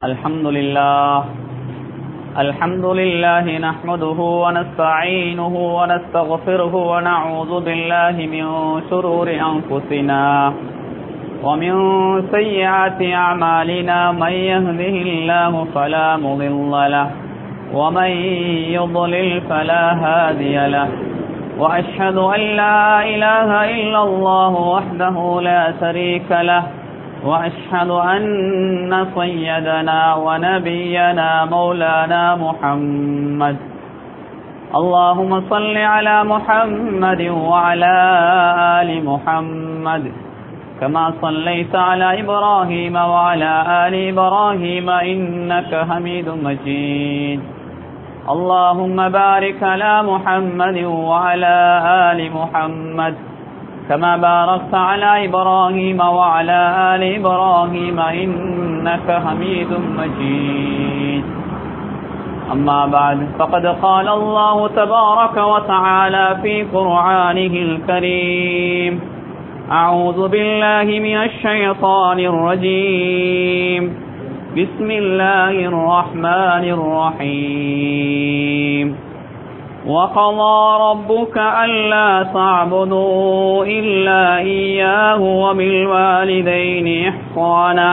الحمد لله الحمد لله نحمده ونستعينه ونستغفره ونعوذ بالله من شرور أنفسنا ومن سيئات أعمالنا من يهده الله فلا مضل له ومن يضلل فلا هادي له وأشهد أن لا إله إلا الله وحده لا شريك له وأشهد أن سيدنا ونبينا مولانا محمد اللهم صل على محمد وعلى آل محمد كما صليت على إبراهيم وعلى آل إبراهيم إنك حميد مجيد اللهم بارك على محمد وعلى آل محمد كما باركت على إبراهيم وعلى آل إبراهيم إنك حميد مجيد أما بعد فقد قال الله تبارك وتعالى في قرآنه الكريم أعوذ بالله من الشيطان الرجيم بسم الله الرحمن الرحيم وقضى ربك ألا تعبدوا إلا إياه وبالوالدين إحصانا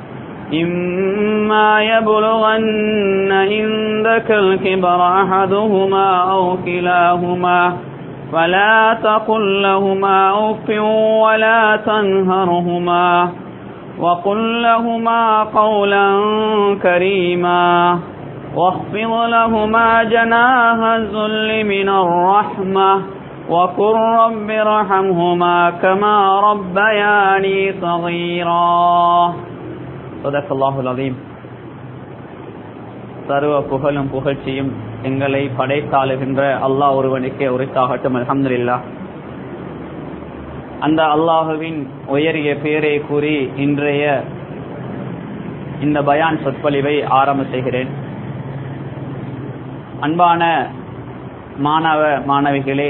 إما يبلغن عندك الكبر أحدهما أو كلاهما فلا تقل لهما أف ولا تنهرهما وقل لهما قولا كريما واخفض لهما جناح الذل من الرحمة وقل رب ارحمهما كما ربياني صغيرا صدق الله العظيم சர்வ புகழும் புகழ்ச்சியும் எங்களை படைத்தாளுகின்ற அல்லாஹ் ஒருவனுக்கே உரித்தாகட்டும் அலமதுல்லா அந்த அல்லாஹுவின் உயரிய பெயரை கூறி இன்றைய இந்த பயான் சொற்பொழிவை ஆரம்ப செய்கிறேன் அன்பான மாணவ மாணவிகளே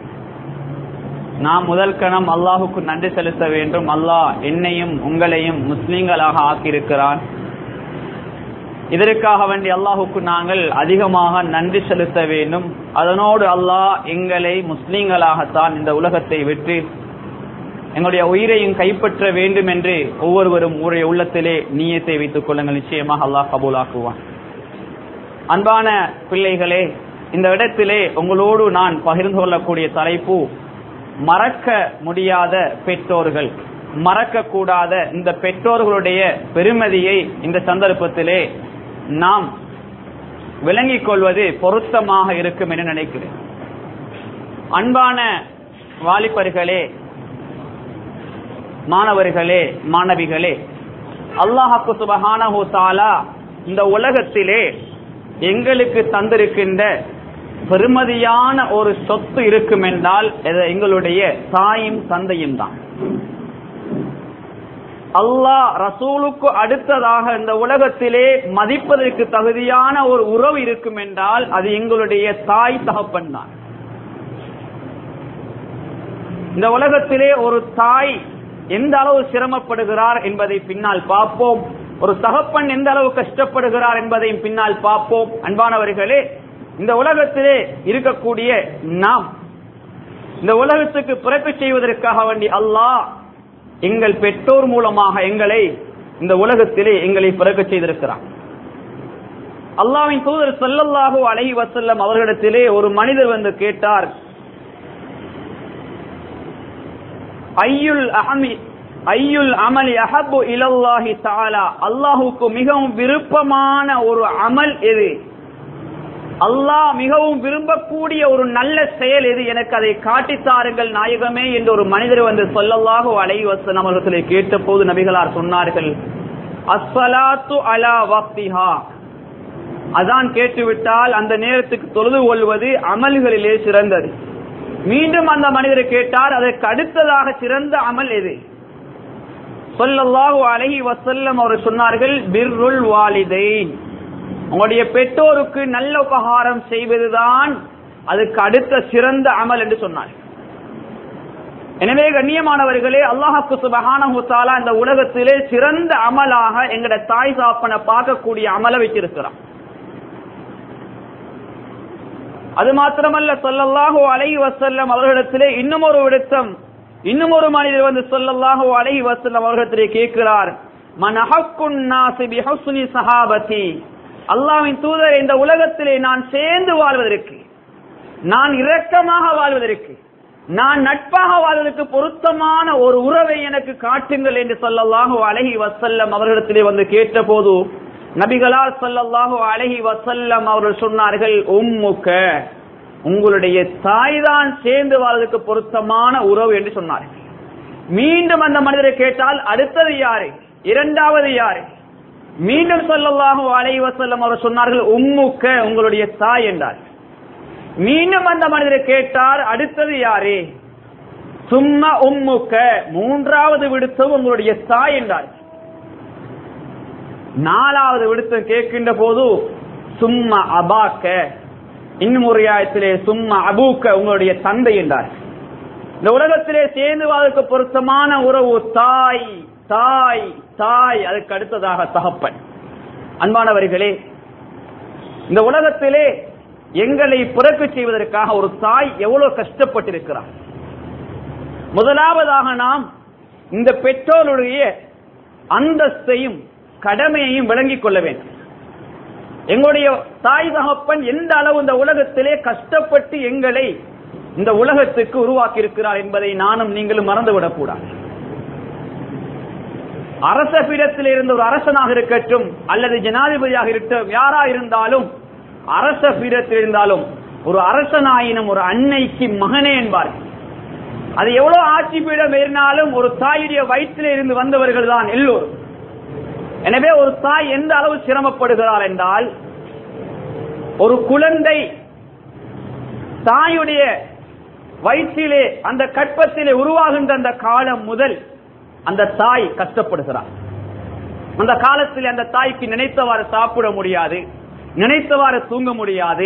நாம் முதல் கணம் அல்லாஹுக்கு நன்றி செலுத்த வேண்டும் அல்லாஹ் என்னையும் உங்களையும் முஸ்லீம்களாக ஆக்கியிருக்கிறான் இதற்காக வேண்டி அல்லாஹுக்கு நாங்கள் அதிகமாக நன்றி செலுத்த வேண்டும் அதனோடு அல்லாஹ் எங்களை முஸ்லீம்களாகத்தான் இந்த உலகத்தை விட்டு எங்களுடைய உயிரையும் கைப்பற்ற வேண்டும் என்று ஒவ்வொருவரும் உடைய உள்ளத்திலே நீயத்தை வைத்துக் கொள்ளுங்கள் நிச்சயமாக அல்லாஹ் கபூலாக்குவான் அன்பான பிள்ளைகளே இந்த இடத்திலே உங்களோடு நான் பகிர்ந்து கொள்ளக்கூடிய தலைப்பு மறக்க முடியாத பெற்றோர்கள் மறக்க கூடாத இந்த பெற்றோர்களுடைய பெருமதியை இந்த சந்தர்ப்பத்திலே நாம் விளங்கிக் கொள்வது பொருத்தமாக இருக்கும் என நினைக்கிறேன் அன்பான வாலிபர்களே மாணவர்களே மாணவிகளே அல்லாஹாக்கு சுபஹானஹு தாலா இந்த உலகத்திலே எங்களுக்கு தந்திருக்கின்ற பெருமதியான ஒரு சொத்து இருக்கும் என்றால் எங்களுடைய தாயும் தந்தையும் தான் அல்லாஹ் ரசூலுக்கு அடுத்ததாக இந்த உலகத்திலே மதிப்பதற்கு தகுதியான ஒரு உறவு இருக்கும் என்றால் அது எங்களுடைய தாய் தகப்பன் தான் இந்த உலகத்திலே ஒரு தாய் எந்த அளவு சிரமப்படுகிறார் என்பதை பின்னால் பார்ப்போம் ஒரு தகப்பன் எந்த அளவு கஷ்டப்படுகிறார் என்பதையும் பின்னால் பார்ப்போம் அன்பானவர்களே இந்த உலகத்திலே இருக்கக்கூடிய நாம் இந்த உலகத்துக்கு பிறப்பு செய்வதற்காக வேண்டி அல்லாஹ் எங்கள் பெற்றோர் மூலமாக எங்களை இந்த உலகத்திலே எங்களை பிறக்க செய்திருக்கிறார் அல்லாவின் தூதர் செல்லல்லாஹு அலஹி வசல்லம் அவர்களிடத்திலே ஒரு மனிதர் வந்து கேட்டார் ஐயுல் அஹமி ஐயுல் அமலி அஹபு இலல்லாஹி தாலா அல்லாஹுக்கு மிகவும் விருப்பமான ஒரு அமல் எது அல்லாஹ் மிகவும் விரும்பக்கூடிய ஒரு நல்ல செயல் எது எனக்கு அதை காட்டித்தாருங்கள் நாயகமே என்று ஒரு மனிதர் வந்து சொல்லல்லாக அலை வசன் அவர்களை கேட்ட போது நபிகளார் சொன்னார்கள் அஸ்வலாத்து அலா வக்திஹா அதான் கேட்டுவிட்டால் அந்த நேரத்துக்கு தொழுது கொள்வது அமல்களிலே சிறந்தது மீண்டும் அந்த மனிதரை கேட்டார் அதற்கு அடுத்ததாக சிறந்த அமல் எது சொல்லல்லாஹு அலஹி வசல்லம் அவர் சொன்னார்கள் பிர்ருல் வாலிதைன் உங்களுடைய பெற்றோருக்கு நல்ல உபகாரம் செய்வதுதான் அதுக்கு அடுத்த சிறந்த அமல் என்று சொன்னார் எனவே கண்ணியமானவர்களே அல்லாஹாக்கு சுபஹானஹு தஆலா இந்த உலகத்திலே சிறந்த அமலாக எங்கட தாய் சாப்பனை பார்க்கக்கூடிய அமல வச்சிருக்கிறான் அது மாத்திரமல்ல சொல்லல்லாஹு அலைஹி வஸல்லம் அவர்களிடத்திலே இன்னும் ஒரு விடுத்தம் இன்னும் ஒரு மனிதர் வந்து சொல்லல்லாஹு அலைஹி வஸல்லம் அவர்களிடத்திலே கேட்கிறார் மன் அஹக்குன் நாசி பிஹுஸ்னி சஹாபதி அல்லாஹ்வின் தூதர் இந்த உலகத்திலே நான் சேர்ந்து வாழ்வதற்கு நான் இரக்கமாக வாழ்வதற்கு நான் நட்பாக வாழ்வதற்கு பொருத்தமான ஒரு உறவை எனக்கு காட்டுங்கள் என்று சொல்லல்லாஹு அலைஹி வசல்லம் அவர்களிடத்திலே வந்து கேட்டபோது நபிகளார் சொல்லல்லாஹு அலைஹி வசல்லம் அவர்கள் சொன்னார்கள் உம்முக்க உங்களுடைய தாய் தான் சேர்ந்து வாழ்வதற்கு பொருத்தமான உறவு என்று சொன்னார்கள் மீண்டும் அந்த மனிதரை கேட்டால் அடுத்தது யாரு இரண்டாவது யாரு மீண்டும் சொல்லல்லாஹு அலைஹி வசல்லம் அவர் சொன்னார்கள் உம்முக்க உங்களுடைய தாய் என்றார் மீண்டும் அந்த மனிதரை கேட்டார் அடுத்தது யாரு சும்மா உம்முக்க மூன்றாவது விடுத்தம் உங்களுடைய தாய் என்றார் நாலாவது விடுத்தம் கேட்கின்ற போது சும்மா அபாக்க இன்னும் ஒரு ஆயத்திலே சும்மா அபூக்க உங்களுடைய தந்தை என்றார் இந்த உலகத்திலே சேர்ந்து வாழ்க்கை பொருத்தமான உறவு தாய் தாய் தாய் அதுக்கு அடுத்ததாக தகப்பன் அன்பானவர்களே இந்த உலகத்திலே எங்களை பிறக்க செய்வதற்காக ஒரு தாய் எவ்வளவு கஷ்டப்பட்டிருக்கிறார் முதலாவதாக நாம் இந்த பெற்றோருடைய அந்தஸ்தையும் கடமையையும் விளங்கிக் கொள்ள வேண்டும் எங்களுடைய தாய் தகப்பன் எந்த அளவு இந்த உலகத்திலே கஷ்டப்பட்டு எங்களை இந்த உலகத்துக்கு உருவாக்கி இருக்கிறார் என்பதை நானும் நீங்களும் மறந்துவிடக் கூடாது அரச பீடத்தில் இருந்த ஒரு அரசனாக இருக்கட்டும் அல்லது ஜனாதிபதியாக இருக்கட்டும் யாரா இருந்தாலும் அரச பீடத்தில் இருந்தாலும் ஒரு அரசனாயினும் ஒரு அன்னைக்கு மகனே என்பார் அது எவ்வளவு ஆட்சி பீடம் ஏறினாலும் ஒரு தாயுடைய வயிற்றில் இருந்து வந்தவர்கள் தான் எல்லோரும் எனவே ஒரு தாய் எந்த அளவு சிரமப்படுகிறார் என்றால் ஒரு குழந்தை தாயுடைய வயிற்றிலே அந்த கற்பத்திலே உருவாகின்ற அந்த காலம் முதல் அந்த தாய் கஷ்டப்படுகிறார் அந்த காலத்தில் அந்த தாய்க்கு நினைத்தவாறு சாப்பிட முடியாது நினைத்தவாறு தூங்க முடியாது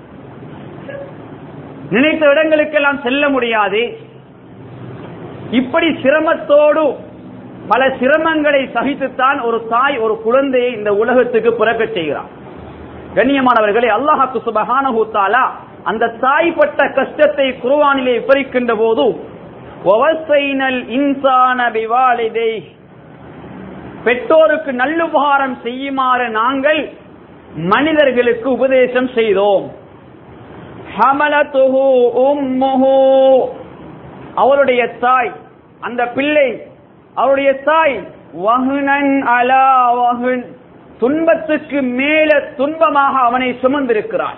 நினைத்த இடங்களுக்கெல்லாம் செல்ல முடியாது இப்படி சிரமத்தோடு பல சிரமங்களை சகித்துத்தான் ஒரு தாய் ஒரு குழந்தையை இந்த உலகத்துக்கு பிறக்க செய்கிறார் கண்ணியமானவர்களே அல்லாஹாக்கு சுபஹானஹு தஆலா அந்த தாய் பட்ட கஷ்டத்தை குர்ஆனிலே விவரிக்கின்ற போது வவசைனல் இன்சான பிவாலிதை பெற்றோருக்கு நல்லுபகாரம் செய்யுமாறு நாங்கள் மனிதர்களுக்கு உபதேசம் செய்தோம் ஹமலத்துஹு உம்முஹு அவருடைய தாய் அந்த பிள்ளை அவருடைய தாய் வகுனன் அலா வகுன் துன்பத்துக்கு மேல துன்பமாக அவனை சுமந்திருக்கிறார்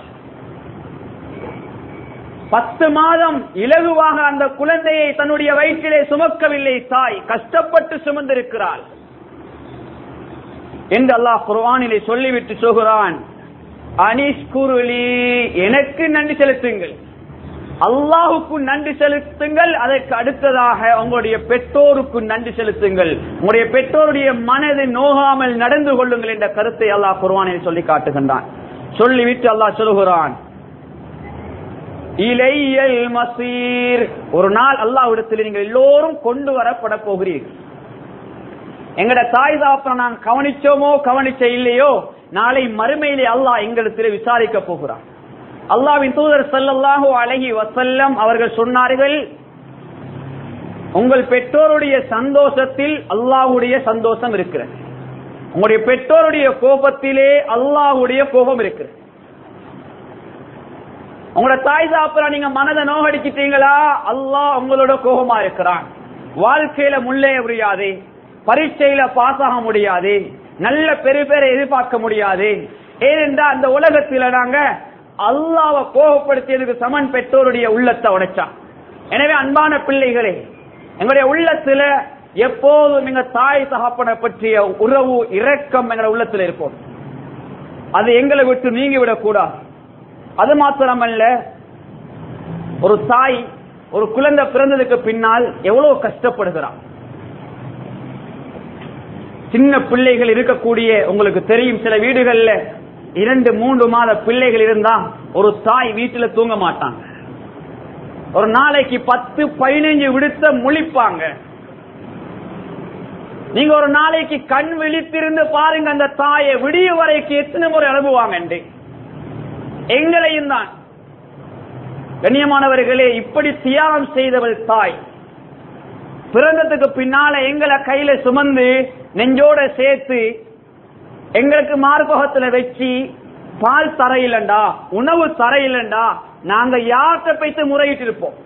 பத்து மாதம் இலகுவாக அந்த குழந்தையை தன்னுடைய வயிற்றிலே சுமக்கவில்லை தாய் கஷ்டப்பட்டு சுமந்திருக்கிறாள் என்று அல்லாஹ் குர்ஆனிலே சொல்லிவிட்டு சொல்கிறான் அனிஷ்குருளி எனக்கு நன்றி செலுத்துங்கள் அல்லாஹுக்கு நன்றி செலுத்துங்கள் அதற்கு அடுத்ததாக உங்களுடைய பெற்றோருக்கு நன்றி செலுத்துங்கள் உங்களுடைய பெற்றோருடைய மனது நோகாமல் நடந்து கொள்ளுங்கள் என்ற கருத்தை அல்லாஹ் குர்ஆனில் சொல்லி காட்டுகின்றான் சொல்லிவிட்டு அல்லாஹ் சொல்லுகிறான் இலையல் மசீர் ஒரு நாள் அல்லாஹ்விடத்தில் நீங்கள் எல்லோரும் கொண்டு வரப்பட போகிறீர்கள் எங்கட தாய் தாப்பனை நான் கவனிச்சோமோ கவனிச்ச இல்லையோ நாளை மறுமையிலே அல்லாஹ் எங்களிடத்தில் விசாரிக்க போகிறான் அல்லாவின் தூதர் ஸல்லல்லாஹு அலைஹி வஸல்லம் அவர்கள் சொன்னார்கள் உங்கள் பெற்றோருடைய சந்தோஷத்தில் அல்லாஹ்வுடைய சந்தோஷம் இருக்கிறது உங்களுடைய பெற்றோருடைய கோபத்திலே அல்லாஹ்வுடைய கோபம் இருக்கிறது உங்களோட தாய் தாப்பரா நீங்க மனதை நோகடிச்சிட்டீங்களா அல்லாஹ் உங்களோட கோபமா இருக்கிறான் வாழ்க்கையில முள்ளே முடியாது பரீட்சையில பாஸ் ஆக முடியாது நல்ல பெரு பேரை எதிர்பார்க்க முடியாது ஏனென்றா அந்த உலகத்தில நாங்க அல்லாவை கோபப்படுத்தியதுக்கு சமன் பெற்றோருடைய உள்ளத்தை உடைச்சா எனவே அன்பான பிள்ளைகளே எங்களுடைய உள்ளத்துல எப்போதும் எங்க தாய் தகப்பனை பற்றிய உறவு இரக்கம் எங்களுடைய உள்ளத்துல இருக்கும் அது எங்களை விட்டு நீங்கி விடக்கூடாது அது மாத்திரமல்ல ஒரு தாய் ஒரு குழந்தை பிறந்ததுக்கு பின்னால் எவ்வளவு கஷ்டப்படுகிறான் சின்ன பிள்ளைகள் இருக்கக்கூடிய உங்களுக்கு தெரியும் சில வீடுகள்ல இரண்டு மூன்று மாத பிள்ளைகள் இருந்தா ஒரு தாய் வீட்டுல தூங்க மாட்டாங்க ஒரு நாளைக்கு பத்து பதினைஞ்சு விடுத்த முழிப்பாங்க நீங்க ஒரு நாளைக்கு கண் விழித்திருந்து பாருங்க அந்த தாயை விடிய வரைக்கும் எத்தனை முறை அனுப்புவாங்க எங்களையும் தான் கண்ணியமானவர்களே இப்படி தியாகம் செய்தவள் தாய் பிறந்ததுக்கு பின்னால எங்களை கையில சுமந்து நெஞ்சோட சேர்த்து எங்களுக்கு மார்பகத்துல வச்சு பால் தரையிலண்டா உணவு தரையிலண்டா நாங்க யார்கிட்ட போய்த்து முறையிட்டு இருப்போம்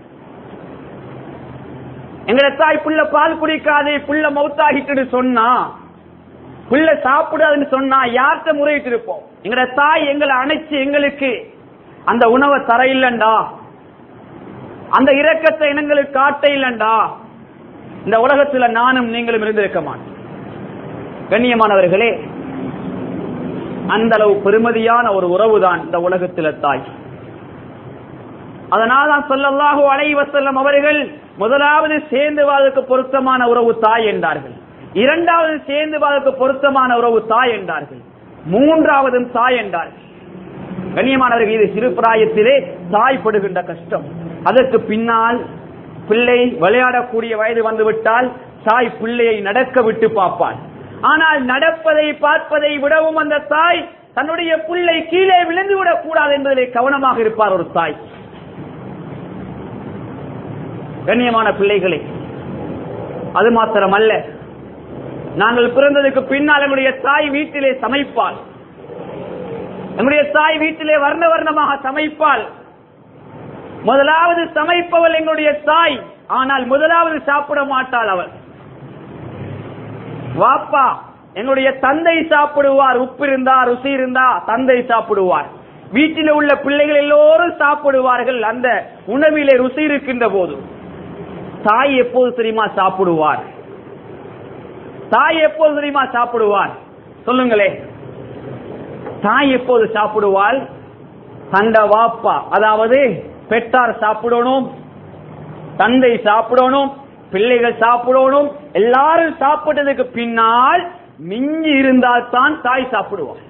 எங்களை தாய் புள்ள பால் குடிக்காது புள்ள மௌத்தாகிட்டு சொன்னா புள்ள சாப்பிடாதுன்னு சொன்னா யார்கிட்ட முறையிட்டு இருப்போம் எங்கட தாய் எங்களை அணைச்சு எங்களுக்கு அந்த உணவை தர இல்லண்டா அந்த இரக்கத்தை இனங்களுக்கு காட்ட இல்லண்டா இந்த உலகத்துல நானும் நீங்களும் இருந்திருக்க மாட்டோம் கண்ணியமானவர்களே அந்த அளவு பெருமதியான ஒரு உறவுதான் இந்த உலகத்தில தாய் அதனால்தான் சொல்லல்லாஹு அலைஹி வஸல்லம் அவர்கள் முதலாவது சேர்ந்து வாழ்க்கை பொருத்தமான உறவு தாய் என்றார்கள் இரண்டாவது சேர்ந்து வாழ்க்கை பொருத்தமான உறவு தாய் என்றார்கள் மூன்றாவதும் தாய் என்றார்கள் கண்ணியமானவர்கள் இது சிறு பிராயத்திலே தாய் படுகின்ற கஷ்டம் அதற்கு பின்னால் பிள்ளை விளையாடக்கூடிய வயது வந்துவிட்டால் தாய் பிள்ளையை நடக்க விட்டு பார்ப்பாள் ஆனால் நடப்பதை பார்ப்பதை விடவும் அந்த தாய் தன்னுடைய பிள்ளை கீழே விழுந்து விடக் கூடாது என்பதிலே கவனமாக இருப்பார் ஒரு தாய் கண்ணியமான பிள்ளைகளே அது மாத்திரமல்ல நாங்கள் பிறந்ததுக்கு பின்னால் எங்களுடைய தாய் வீட்டிலே சமைப்பாள் எங்களுடைய தாய் வீட்டிலே வர்ண வர்ணமாக சமைப்பாள் முதலாவது சமைப்பவள் எங்களுடைய தாய் ஆனால் முதலாவது சாப்பிட மாட்டாள் அவள் வாப்பா எங்களுடைய தந்தை சாப்பிடுவார் உப்பு இருந்தா ருசி இருந்தா தந்தை சாப்பிடுவார் வீட்டில் உள்ள பிள்ளைகள் எல்லோரும் சாப்பிடுவார்கள் அந்த உணவிலே ருசி இருக்கின்ற போது தாய் எப்போது தெரியுமா சாப்பிடுவார் தாய் எப்போது தெரியுமா சாப்பிடுவார் சொல்லுங்களே தாய் எப்போது சாப்பிடுவாள் தண்ட வாப்பா அதாவது பெற்றார் சாப்பிடணும் தந்தை சாப்பிடணும் பிள்ளைகள் சாப்பிடணும் எல்லாரும் சாப்பிட்டதுக்கு பின்னால் மிஞ்சி இருந்தால் தான் தாய் சாப்பிடுவார்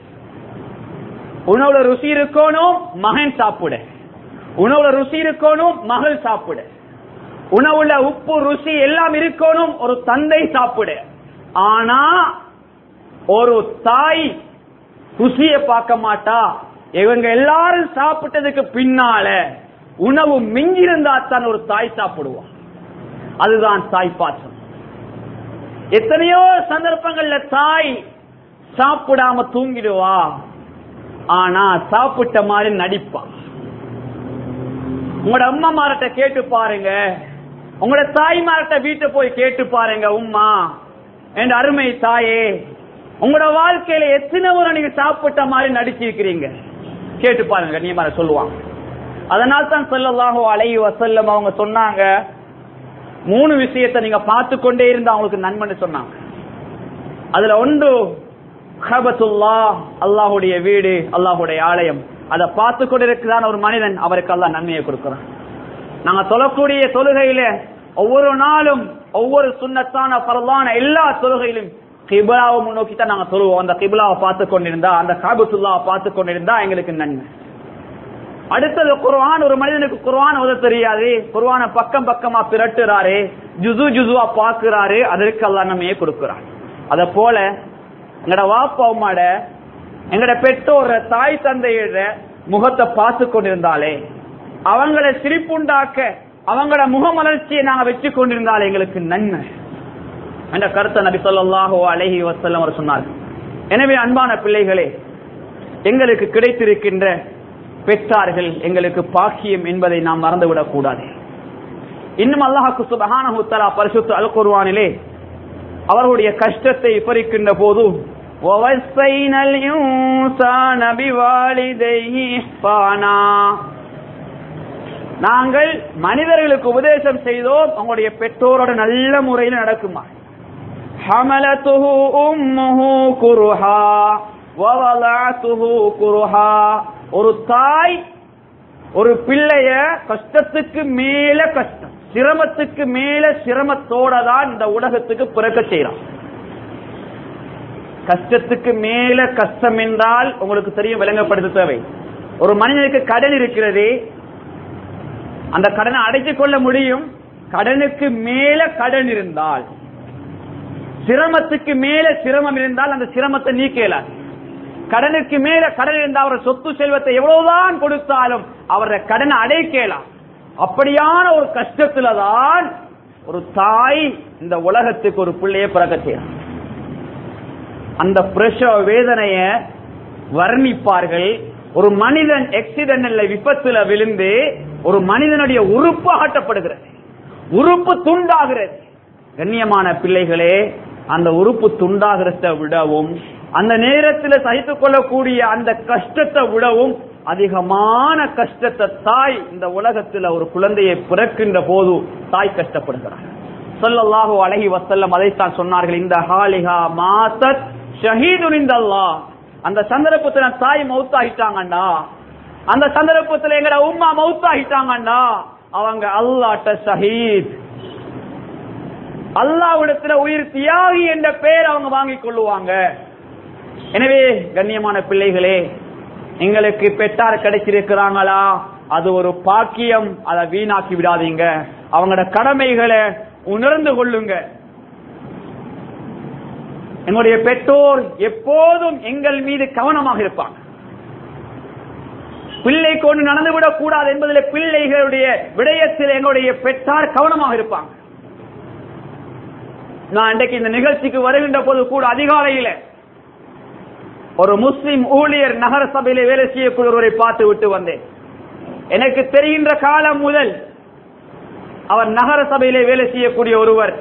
உணவுல ருசி இருக்கணும் மகன் சாப்பிட உணவுல ருசி இருக்கணும் மகள் சாப்பிட உணவுல உப்பு ருசி எல்லாம் இருக்கணும் ஒரு தந்தை சாப்பிட ஆனா ஒரு தாய் ருசிய பார்க்க மாட்டா இவங்க எல்லாரும் சாப்பிட்டதுக்கு பின்னால உணவு மிஞ்சிருந்தா தான் ஒரு தாய் சாப்பிடுவா அதுதான் தாய் பாசம் எத்தனையோ சந்தர்ப்பங்கள்ல தாய் சாப்பிடாம தூங்கிடுவா ஆனா சாப்பிட்ட மாதிரி நடிப்பா உங்களோட அம்மா மார்ட்ட கேட்டு பாருங்க உங்களோட தாய்மார்ட்ட வீட்டை போய் கேட்டு பாருங்க உம்மா என் அருமை தாயே உங்களோட வாழ்க்கையில எத்தனை முறை நீங்க சாப்பிட்ட மாதிரி நடிச்சிருக்கிறீங்க கேட்டு பாருங்க நீ மாதிரி சொல்லுவாங்க அதனால் தான் சொல்லலாகோ அலை வசல்லம் அவங்க சொன்னாங்க மூணு விஷயத்தை நீங்க பார்த்து கொண்டே இருந்தா அவங்களுக்கு நன்மைன்னு சொன்னாங்க அதுல ஒன்று ஹபத்துல்லா அல்லாஹுடைய வீடு அல்லாஹுடைய ஆலயம் அதை பார்த்து கொண்டிருக்கிறான் ஒரு மனிதன் அவருக்கு அல்லாஹ் நன்மையை கொடுக்கிறான் நாங்க தொழக்கூடிய தொழுகையில ஒவ்வொரு நாளும் ஒவ்வொரு சுண்ணத்தான பரவான எல்லா தொழுகையிலும் கிபிலாவை முன்னோக்கி தான் நாங்க தொழுவோம் அந்த கிபிலாவை பார்த்து கொண்டிருந்தா அந்த காபத்துல்லாவை பார்த்து கொண்டிருந்தா எங்களுக்கு நன்மை அடுத்தது குர்ஆன் ஒரு மனிதனுக்கு குர்ஆன் ஓத தெரியாது குர்ஆன பக்கம் பக்கமா பிரட்டுறாரு ஜுசு ஜுசுவா பாக்குறாரு அதற்கு அல்லாஹ் நம்மையே கொடுக்கிறான் அத போல எங்கட வாப்பா அம்மாட எங்கட பெற்றோர தாய் தந்தையோட முகத்தை பார்த்து கொண்டிருந்தாலே அவங்கள சிரிப்புண்டாக்க அவங்களோட முகமலர்ச்சியை நாங்க வச்சு கொண்டிருந்தாலே எங்களுக்கு நன்மை என்ற கருத்தை நபி சொல்லாஹோ அலஹி வசல்லம் அவர் சொன்னார் எனவே அன்பான பிள்ளைகளே எங்களுக்கு கிடைத்திருக்கின்ற பெற்றார்கள் எங்களுக்கு பாக்கியம் என்பதை நாம் மறந்துவிடக் கூடாது இன்னும் அல்லாஹாக்கு சுபஹானஹு தஆலா பரிசுத்த அல் குர்ஆனிலே அவர்களுடைய கஷ்டத்தை விவரிக்கின்ற போது وَوَصَّيْنَا الْإِنسَانَ بِوَالِدَيْهِ إِحْسَانًا நாங்கள் மனிதர்களுக்கு உபதேசம் செய்தோம் உங்களுடைய பெற்றோரோட நல்ல முறையில் நடக்குமா حملته أمه كرها ووضعته كرها ஒரு தாய் ஒரு பிள்ளைய கஷ்டத்துக்கு மேல கஷ்டம் சிரமத்துக்கு மேல சிரமத்தோட தான் இந்த உலகத்துக்கு பிறக்க செய்யறான் கஷ்டத்துக்கு மேல கஷ்டம் என்றால் உங்களுக்கு தெரியும் விளங்கப்படுத்த தேவை ஒரு மனிதனுக்கு கடன் இருக்கிறது அந்த கடனை அடைத்துக் கொள்ள முடியும் கடனுக்கு மேல கடன் இருந்தால் சிரமத்துக்கு மேல சிரமம் இருந்தால் அந்த சிரமத்தை நீக்கல கடனுக்கு மேல கடன் இருந்தால் அவர் சொத்து செல்வத்தை எவ்வளவுதான் கொடுத்தாலும் அவருடைய கடனை அடைக்கலாம் அப்படியான ஒரு கஷ்டத்துல தான் ஒரு தாய் இந்த உலகத்துக்கு ஒரு பிள்ளைய பிறக்க செய்யறான் அந்த பிரசவ வேதனைய வர்ணிப்பார்கள் ஒரு மனிதன் எக்சிடென்ட்ல விபத்துல விழுந்து ஒரு மனிதனுடைய உறுப்பு ஆட்டப்படுகிறது உறுப்பு துண்டாகிறது கண்ணியமான பிள்ளைகளே அந்த உறுப்பு துண்டாகிறத விடவும் அந்த நேரத்தில் சகித்துக் கொள்ளக்கூடிய அந்த கஷ்டத்தை விடவும் அதிகமான கஷ்டத்தை தாய் இந்த உலகத்தில் ஒரு குழந்தையை பிறக்கின்ற போது தாய் கஷ்டப்படுகிறார் சொல்லல்லாஹு அழகி வசல்லம் அதைத்தான் சொன்னார்கள் இந்த ஹாலிகா மாசத் ஷஹீது அல்லாஹ் அந்த சந்தர்ப்பத்துல தாய் மௌத்தாகிட்டாங்கண்டா அந்த சந்தர்ப்பத்துல எங்கட உம்மா மௌத்தாகிட்டாங்கண்டா அவங்க அல்லாட்ட ஷஹீத் அல்லாவிடத்துல உயிர் தியாகி என்ற பெயர் அவங்க வாங்கிக் கொள்ளுவாங்க எனவே கண்ணியமான பிள்ளைகளே எங்களுக்கு பெற்றார் கிடைச்சிருக்கிறாங்களா அது ஒரு பாக்கியம் அதை வீணாக்கி விடாதீங்க அவங்களோட கடமைகளை உணர்ந்து கொள்ளுங்க எங்களுடைய பெற்றோர் எப்போதும் எங்கள் மீது கவனமாக இருப்பாங்க பிள்ளை கொண்டு நடந்துவிடக் கூடாது என்பதில் பிள்ளைகளுடைய விடயத்தில் எங்களுடைய பெற்றார் கவனமாக இருப்பாங்க நான் இன்றைக்கு இந்த நிகழ்ச்சிக்கு வருகின்ற போது கூட அதிகாலையில ஒரு முஸ்லிம் ஊழியர் நகர சபையிலே வேலை செய்யக்கூடிய ஒருவரை பார்த்து விட்டு வந்தேன் எனக்கு தெரிகின்ற காலம் முதல் அவர் நகர சபையிலே வேலை செய்யக்கூடிய ஒருவர்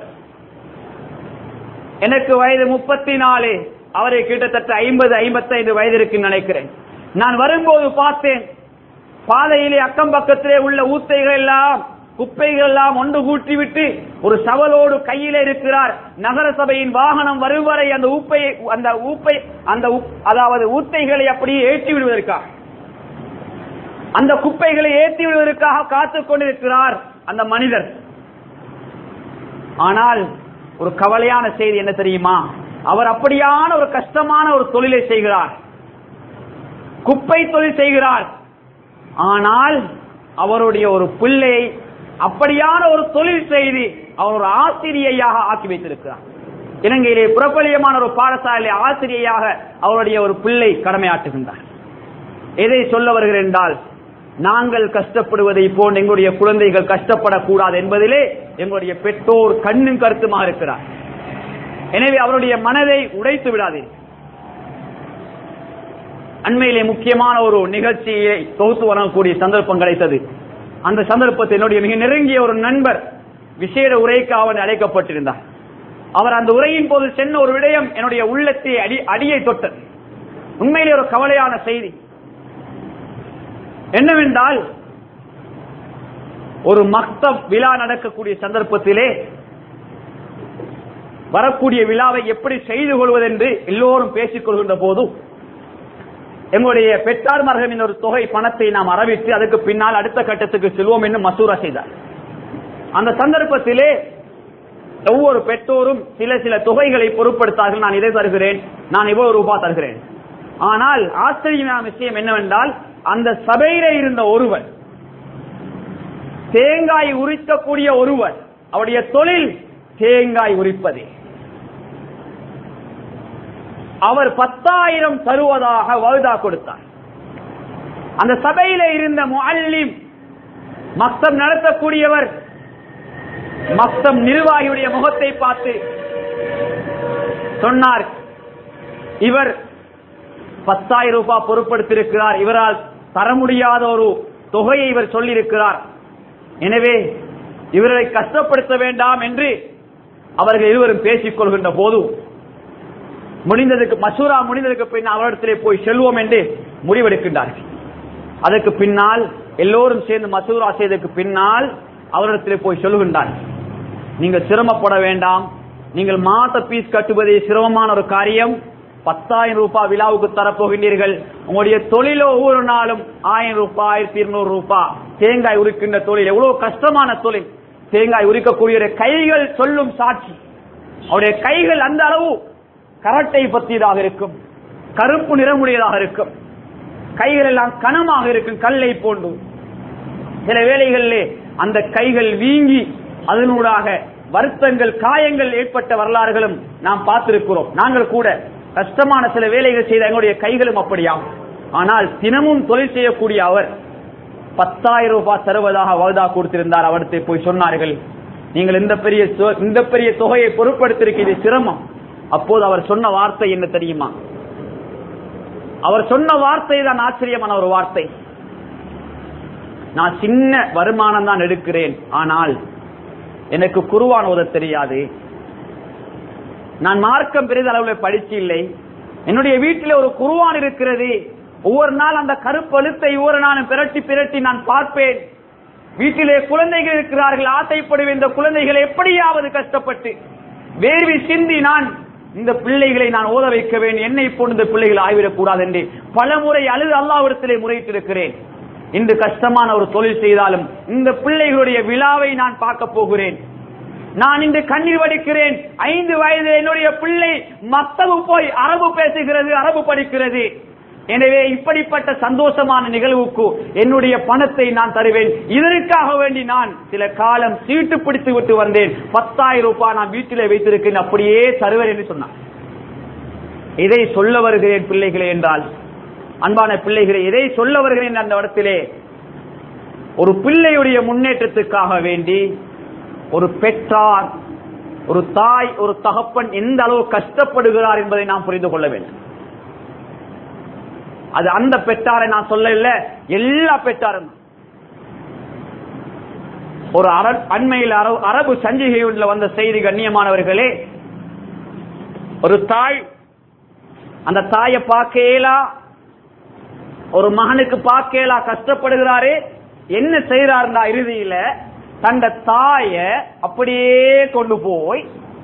எனக்கு வயது முப்பத்தி நாலு அவரை கிட்டத்தட்ட ஐம்பது ஐம்பத்தைந்து வயது இருக்கு நினைக்கிறேன் நான் வரும்போது பார்த்தேன் பாதையிலே அக்கம் பக்கத்திலே உள்ள ஊத்தைகள் எல்லாம் குப்பைகள் எல்லாம் ஒன்று கூட்டி விட்டு ஒரு சவலோடு கையில இருக்கிறார் நகர சபையின் வாகனம் வரும் வரை அந்த ஊப்பை அந்த ஊப்பை அந்த உப்- அதாவது ஊத்தைகளை அப்படியே ஏற்றி விடுவதற்காக அந்த குப்பைகளை ஏற்றி விடுவதற்காக காத்துக் கொண்டிருக்கிறார் அந்த மனிதர் ஆனால் ஒரு கவலையான செய்தி என்ன தெரியுமா அவர் அப்படியான ஒரு கஷ்டமான ஒரு தொழிலை செய்கிறார் குப்பை தொழில் செய்கிறார் ஆனால் அவருடைய ஒரு பிள்ளை அப்படியான ஒரு தொழில் செய்து அவர் ஒரு ஆசிரியையாக ஆக்கி வைத்திருக்கிறார் இலங்கையிலே புறப்பலியமான ஒரு பாடசாலை ஆசிரியையாக அவருடைய ஒரு பிள்ளை கடமையாற்றுகின்றார் எதை சொல்ல வருகிறேன் என்றால் நாங்கள் கஷ்டப்படுவதை போன்று எங்களுடைய குழந்தைகள் கஷ்டப்படக்கூடாது என்பதிலே எங்களுடைய பெற்றோர் கண்ணும் கருத்துமாக இருக்கிறார் எனவே அவருடைய மனதை உடைத்து விடாதீர்கள் அண்மையிலே முக்கியமான ஒரு நிகழ்ச்சியை தொகுத்து வரக்கூடிய சந்தர்ப்பம் கிடைத்தது அந்த சந்தர்ப்பத்தில் என்னுடைய மிக நெருங்கிய ஒரு நண்பர் விசேட உரைக்கு அவன் அழைக்கப்பட்டிருந்தார் அவர் அந்த உரையின் போது சென்ற ஒரு விடயம் என்னுடைய உள்ளத்தை அடி அடியை தொட்டது உண்மையிலே ஒரு கவலையான செய்தி என்னவென்றால் ஒரு மக்தப் விழா நடக்கக்கூடிய சந்தர்ப்பத்திலே வரக்கூடிய விழாவை எப்படி செய்து கொள்வதென்று எல்லோரும் பேசிக் கொள்கின்ற போது எங்களுடைய பெற்றார்மார்கள் இந்த ஒரு தொகை பணத்தை நாம் அறிவித்து அதுக்கு பின்னால் அடுத்த கட்டத்துக்கு செல்வோம் என்று மசூரா செய்தார் அந்த சந்தர்ப்பத்திலே ஒவ்வொரு பெற்றோரும் சில சில தொகைகளை பொருட்படுத்தார்கள் நான் இதை தருகிறேன் நான் இவ்வளவு ரூபாய் தருகிறேன் ஆனால் ஆச்சரியமான விஷயம் என்னவென்றால் அந்த சபையில இருந்த ஒருவர் தேங்காய் உரிக்கக்கூடிய ஒருவர் அவருடைய தொழில் தேங்காய் உரிப்பதே அவர் பத்தாயிரம் தருவதாக வழுதா கொடுத்தார் அந்த சபையில இருந்த முஅல்லிம் மக்தம் நடத்தக்கூடியவர் மக்தம் நிர்வாகியுடைய முகத்தை பார்த்து சொன்னார் இவர் பத்தாயிரம் ரூபாய் பொருட்படுத்தியிருக்கிறார் இவரால் தர முடியாத ஒரு தொகையை இவர் சொல்லியிருக்கிறார் எனவே இவரை கஷ்டப்படுத்த வேண்டாம் என்று அவர்கள் இருவரும் பேசிக் கொள்கின்ற போது முடிந்ததுக்கு மசூரா முடிந்ததுக்கு பின் அவரிடத்திலே போய் செல்வோம் என்று முடிவெடுக்கின்றார்கள் அதற்கு பின்னால் எல்லோரும் சேர்ந்து மசூரா செய்ததுக்கு பின்னால் அவரிடத்திலே போய் சொல்லுகின்றார்கள் நீங்கள் சிரமப்பட வேண்டாம் நீங்கள் மாத பீஸ் கட்டுவதே சிரமமான ஒரு காரியம் பத்தாயிரம் ரூபாய் விழாவுக்கு தரப்போகின்றீர்கள் உங்களுடைய தொழிலோ ஒவ்வொரு நாளும் ஆயிரம் ரூபாய் ஆயிரத்தி இருநூறு ரூபாய் தேங்காய் உரிக்கின்ற தொழில் எவ்வளவு கஷ்டமான தொழில் தேங்காய் உரிக்கக்கூடிய கைகள் சொல்லும் சாட்சி அவருடைய கைகள் அந்த அளவு கரட்டை பற்றியதாக இருக்கும் கருப்பு நிறமுடையதாக இருக்கும் கைகள் எல்லாம் கனமாக இருக்கும் கல்லை போன்று சில வேளைகளிலே அந்த கைகள் வீங்கி அதனூடாக வருத்தங்கள் காயங்கள் ஏற்பட்ட வரலாறுகளும் நாம் பார்த்திருக்கிறோம் நாங்கள் கூட கஷ்டமான சில வேலைகள் செய்த எங்களுடைய கைகளும் அப்படியாம் ஆனால் தினமும் தொழில் செய்யக்கூடிய அவர் பத்தாயிரம் ரூபாய் தருவதாக வாதா கொடுத்திருந்தார் அவர்கிட்ட போய் சொன்னார்கள் நீங்கள் இந்த பெரிய தொ- இந்த பெரிய தொகையை பொருட்படுத்திருக்கிறது சிரமம் அப்போது அவர் சொன்ன வார்த்தை என்ன தெரியுமா அவர் சொன்ன வார்த்தை தான் ஆச்சரியமான ஒரு வார்த்தை நான் சின்ன வருமானம் தான் எடுக்கிறேன் ஆனால் எனக்கு குருவான் ஓத தெரியாது நான் மார்க்கம் பெரித அளவில் படிச்சு இல்லை என்னுடைய வீட்டில் ஒரு குருவான் இருக்கிறது ஒவ்வொரு நாள் அந்த கருப்பழுத்தை ஒவ்வொரு நாளும் பிரட்டி பிரட்டி நான் பார்ப்பேன் வீட்டிலே குழந்தைகள் இருக்கிறார்கள் ஆசைப்படுவேன் இந்த குழந்தைகளை எப்படியாவது கஷ்டப்பட்டு வேர்வி சிந்தி நான் இந்த பிள்ளைகளை நான் ஓத வைக்க வேண்டும் என்னை போன்று இந்த பிள்ளைகள் ஆய்விடக் கூடாது என்று பல முறை அழுது அல்லாவிடத்திலே முறையிட்டிருக்கிறேன் இன்று கஷ்டமான ஒரு தொழில் செய்தாலும் இந்த பிள்ளைகளுடைய விழாவை நான் பார்க்க போகிறேன் நான் இன்று கண்ணீர் வடிக்கிறேன் ஐந்து வயதில் என்னுடைய பிள்ளை மத்தவு போய் அரபு பேசுகிறது அரபு படிக்கிறது எனவே இப்படிப்பட்ட சந்தோஷமான நிகழ்வுக்கு என்னுடைய பணத்தை நான் தருவேன் இதற்காக வேண்டி நான் சில காலம் சீட்டு பிடித்து விட்டு வந்தேன் பத்தாயிரம் ரூபாய் நான் வீட்டிலே வைத்திருக்கேன் அப்படியே தருவேன் என்று சொன்னான் இதை சொல்ல வருகிறேன் பிள்ளைகளே என்றால் அன்பான பிள்ளைகளே இதை சொல்ல வருகிறேன் அந்த இடத்திலே ஒரு பிள்ளையுடைய முன்னேற்றத்துக்காக வேண்டி ஒரு பெற்றார் ஒரு தாய் ஒரு தகப்பன் எந்த அளவு கஷ்டப்படுகிறார் என்பதை நாம் புரிந்து கொள்ள வேண்டும் அது அந்த பெற்றாரை நான் சொல்ல இல்ல எல்லா பெற்றாரும் ஒரு அர- அண்மையில் அரபு- அரபு சஞ்சிகையில் வந்த செய்தி கண்ணியமானவர்களே ஒரு தாய் அந்த தாயை பார்க்கலா ஒரு மகனுக்கு பார்க்கலா கஷ்டப்படுகிறாரே என்ன செய்யறாருந்தா இறுதியில தந்த தாய அப்படியே கொண்டு போய்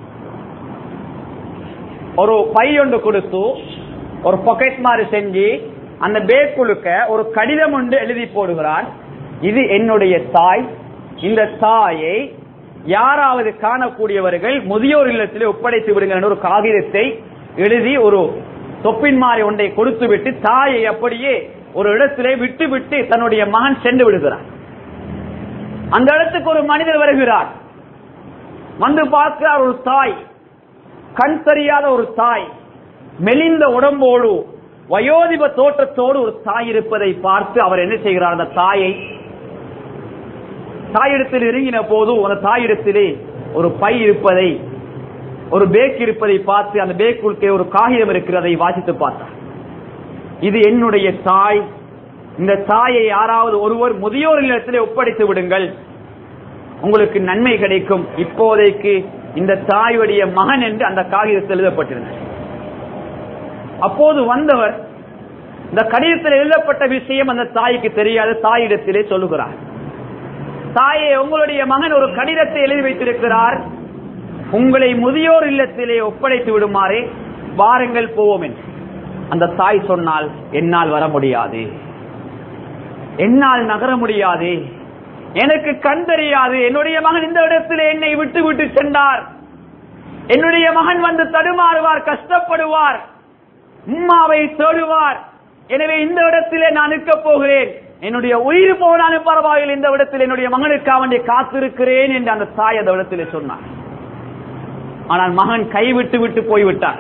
ஒரு பை ஒன்று கொடுத்து ஒரு பாக்கெட் மாதிரி செஞ்சு அந்த பேக்குழுக்க ஒரு கடிதம் ஒன்று எழுதி போடுகிறான் இது என்னுடைய தாய் இந்த தாயை யாராவது காணக்கூடியவர்கள் முதியோர் இல்லத்திலே ஒப்படைத்து விடுங்கள் என்ற ஒரு காகிதத்தை எழுதி ஒரு தொப்பின் மாதிரி ஒன்றை கொடுத்து விட்டு தாயை அப்படியே ஒரு இடத்திலே விட்டு விட்டு தன்னுடைய மகன் சென்று விடுகிறார் அந்த இடத்துக்கு ஒரு மனிதர் வருகிறார் வந்து பார்க்கிறார் ஒரு தாய் கண் தெரியாத ஒரு தாய் மெலிந்த உடம்போடு வயோதிப தோற்றத்தோடு ஒரு தாய் இருப்பதை பார்த்து அவர் என்ன செய்கிறார் அந்த தாயை தாயிடத்தில் இறங்கின போது அந்த தாயிடத்திலே ஒரு பை இருப்பதை ஒரு பேக் இருப்பதை பார்த்து அந்த பேக்குள்கே ஒரு காகிதம் இருக்கிறதை வாசித்து பார்த்தார் இது என்னுடைய தாய் இந்த தாயை யாராவது ஒருவர் முதியோர் இல்லத்திலே ஒப்படைத்து விடுங்கள் உங்களுக்கு நன்மை கிடைக்கும் இப்போதைக்கு இந்த தாயுடைய மகன் என்று அந்த காகிதத்தில் எழுதப்பட்டிருந்தது அப்போது வந்தவர் இந்த கடிதத்தில் எழுதப்பட்ட விஷயம் அந்த தாய்க்கு தெரியாத தாயிடத்திலே சொல்லுகிறார் தாயே உங்களுடைய மகன் ஒரு கடிதத்தை எழுதி வைத்திருக்கிறார் உங்களை முதியோர் இல்லத்திலே ஒப்படைத்து விடுமாறே வாருங்கள் போவோம் என்று அந்த தாய் சொன்னால் என்னால் வர முடியாது என்னால் நகர முடியாது எனக்கு கண் தெரியாது என்னுடைய மகன் இந்த இடத்திலே என்னை விட்டு விட்டு சென்றார் என்னுடைய மகன் வந்து தடுமாறுவார் கஷ்டப்படுவார் உம்மாவை தேடுவார் எனவே இந்த இடத்திலே நான் நிற்க போகிறேன் என்னுடைய உயிர் போனாலும் பரவாயில்லை இந்த இடத்தில் என்னுடைய மகனுக்காக வேண்டி காத்திருக்கிறேன் என்று அந்த தாய் அந்த இடத்திலே சொன்னார் ஆனால் மகன் கைவிட்டு விட்டு போய்விட்டார்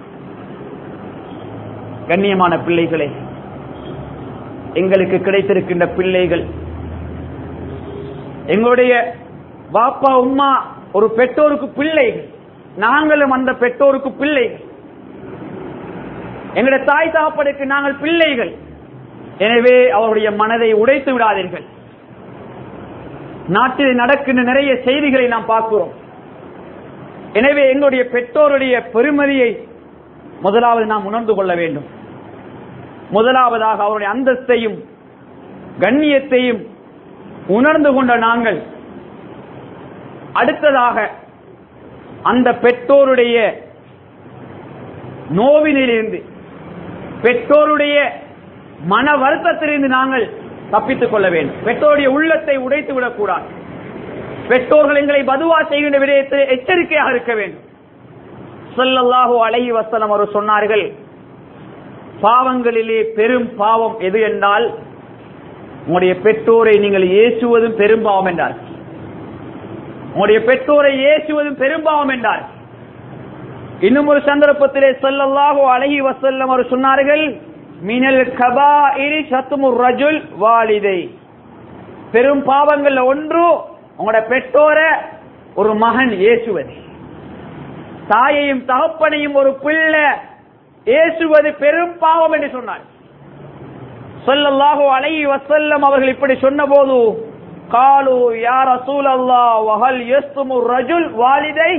கண்ணியமான பிள்ளைகளே எங்களுக்கு கிடைத்திருக்கின்ற பிள்ளைகள் எங்களுடைய வாப்பா உம்மா ஒரு பெற்றோருக்கு பிள்ளைகள் நாங்களும் அந்த பெற்றோருக்கு பிள்ளைகள் எங்களுடைய தாய் தகப்பனுக்கு நாங்கள் பிள்ளைகள் எனவே அவருடைய மனதை உடைத்து விடாதீர்கள் நாட்டில் நடக்கின்ற நிறைய செய்திகளை நாம் பார்க்கிறோம் எனவே எங்களுடைய பெற்றோருடைய பெருமதியை முதலாவது நாம் உணர்ந்து கொள்ள வேண்டும் முதலாவதாக அவருடைய அந்தஸ்தையும் கண்ணியத்தையும் உணர்ந்து கொண்ட நாங்கள் அடுத்ததாக அந்த பெற்றோருடைய நோவினிலிருந்து பெற்றோருடைய மன வருத்தத்திலிருந்து நாங்கள் தப்பித்துக் கொள்ள வேண்டும் பெற்றோருடைய உள்ளத்தை உடைத்து விடக்கூடாது பெற்றோர்கள் எங்களை பதுவா செய்கின்ற விடயத்தில் எச்சரிக்கையாக இருக்க வேண்டும் ஸல்லல்லாஹு அலைஹி வஸல்லம் அவர் சொன்னார்கள் பாவங்களிலே பெரும் பாவம் எது என்றால் உங்களுடைய பெற்றோரை நீங்கள் ஏசுவதும் பெரும்பாவம் என்றார் உங்களுடைய பெற்றோரை ஏசுவதும் பெரும்பாவம் என்றார் இன்னும் ஒரு சந்தர்ப்பத்திலே சொல்லல்லாஹு அழகி வசல்லம் அவர் சொன்னார்கள் மினல் கபாஇரி சத்துமுர் ரஜுல் வாலிதை பெரும் பாவங்கள்ல ஒன்று உங்களோட பெற்றோரை ஒரு மகன் ஏசுவது தாயையும் தகப்பனையும் ஒரு பிள்ளை ஏசுவது பெரும் பாவம் என்று சொன்னார் சொல்லல்லாஹு அலைஹி வசல்லம் அவர்கள் இப்படி சொன்னபோது காலு யா ரசூலல்லாஹ் வஹல் யஸ்துமு ரஜுல் வாலிதை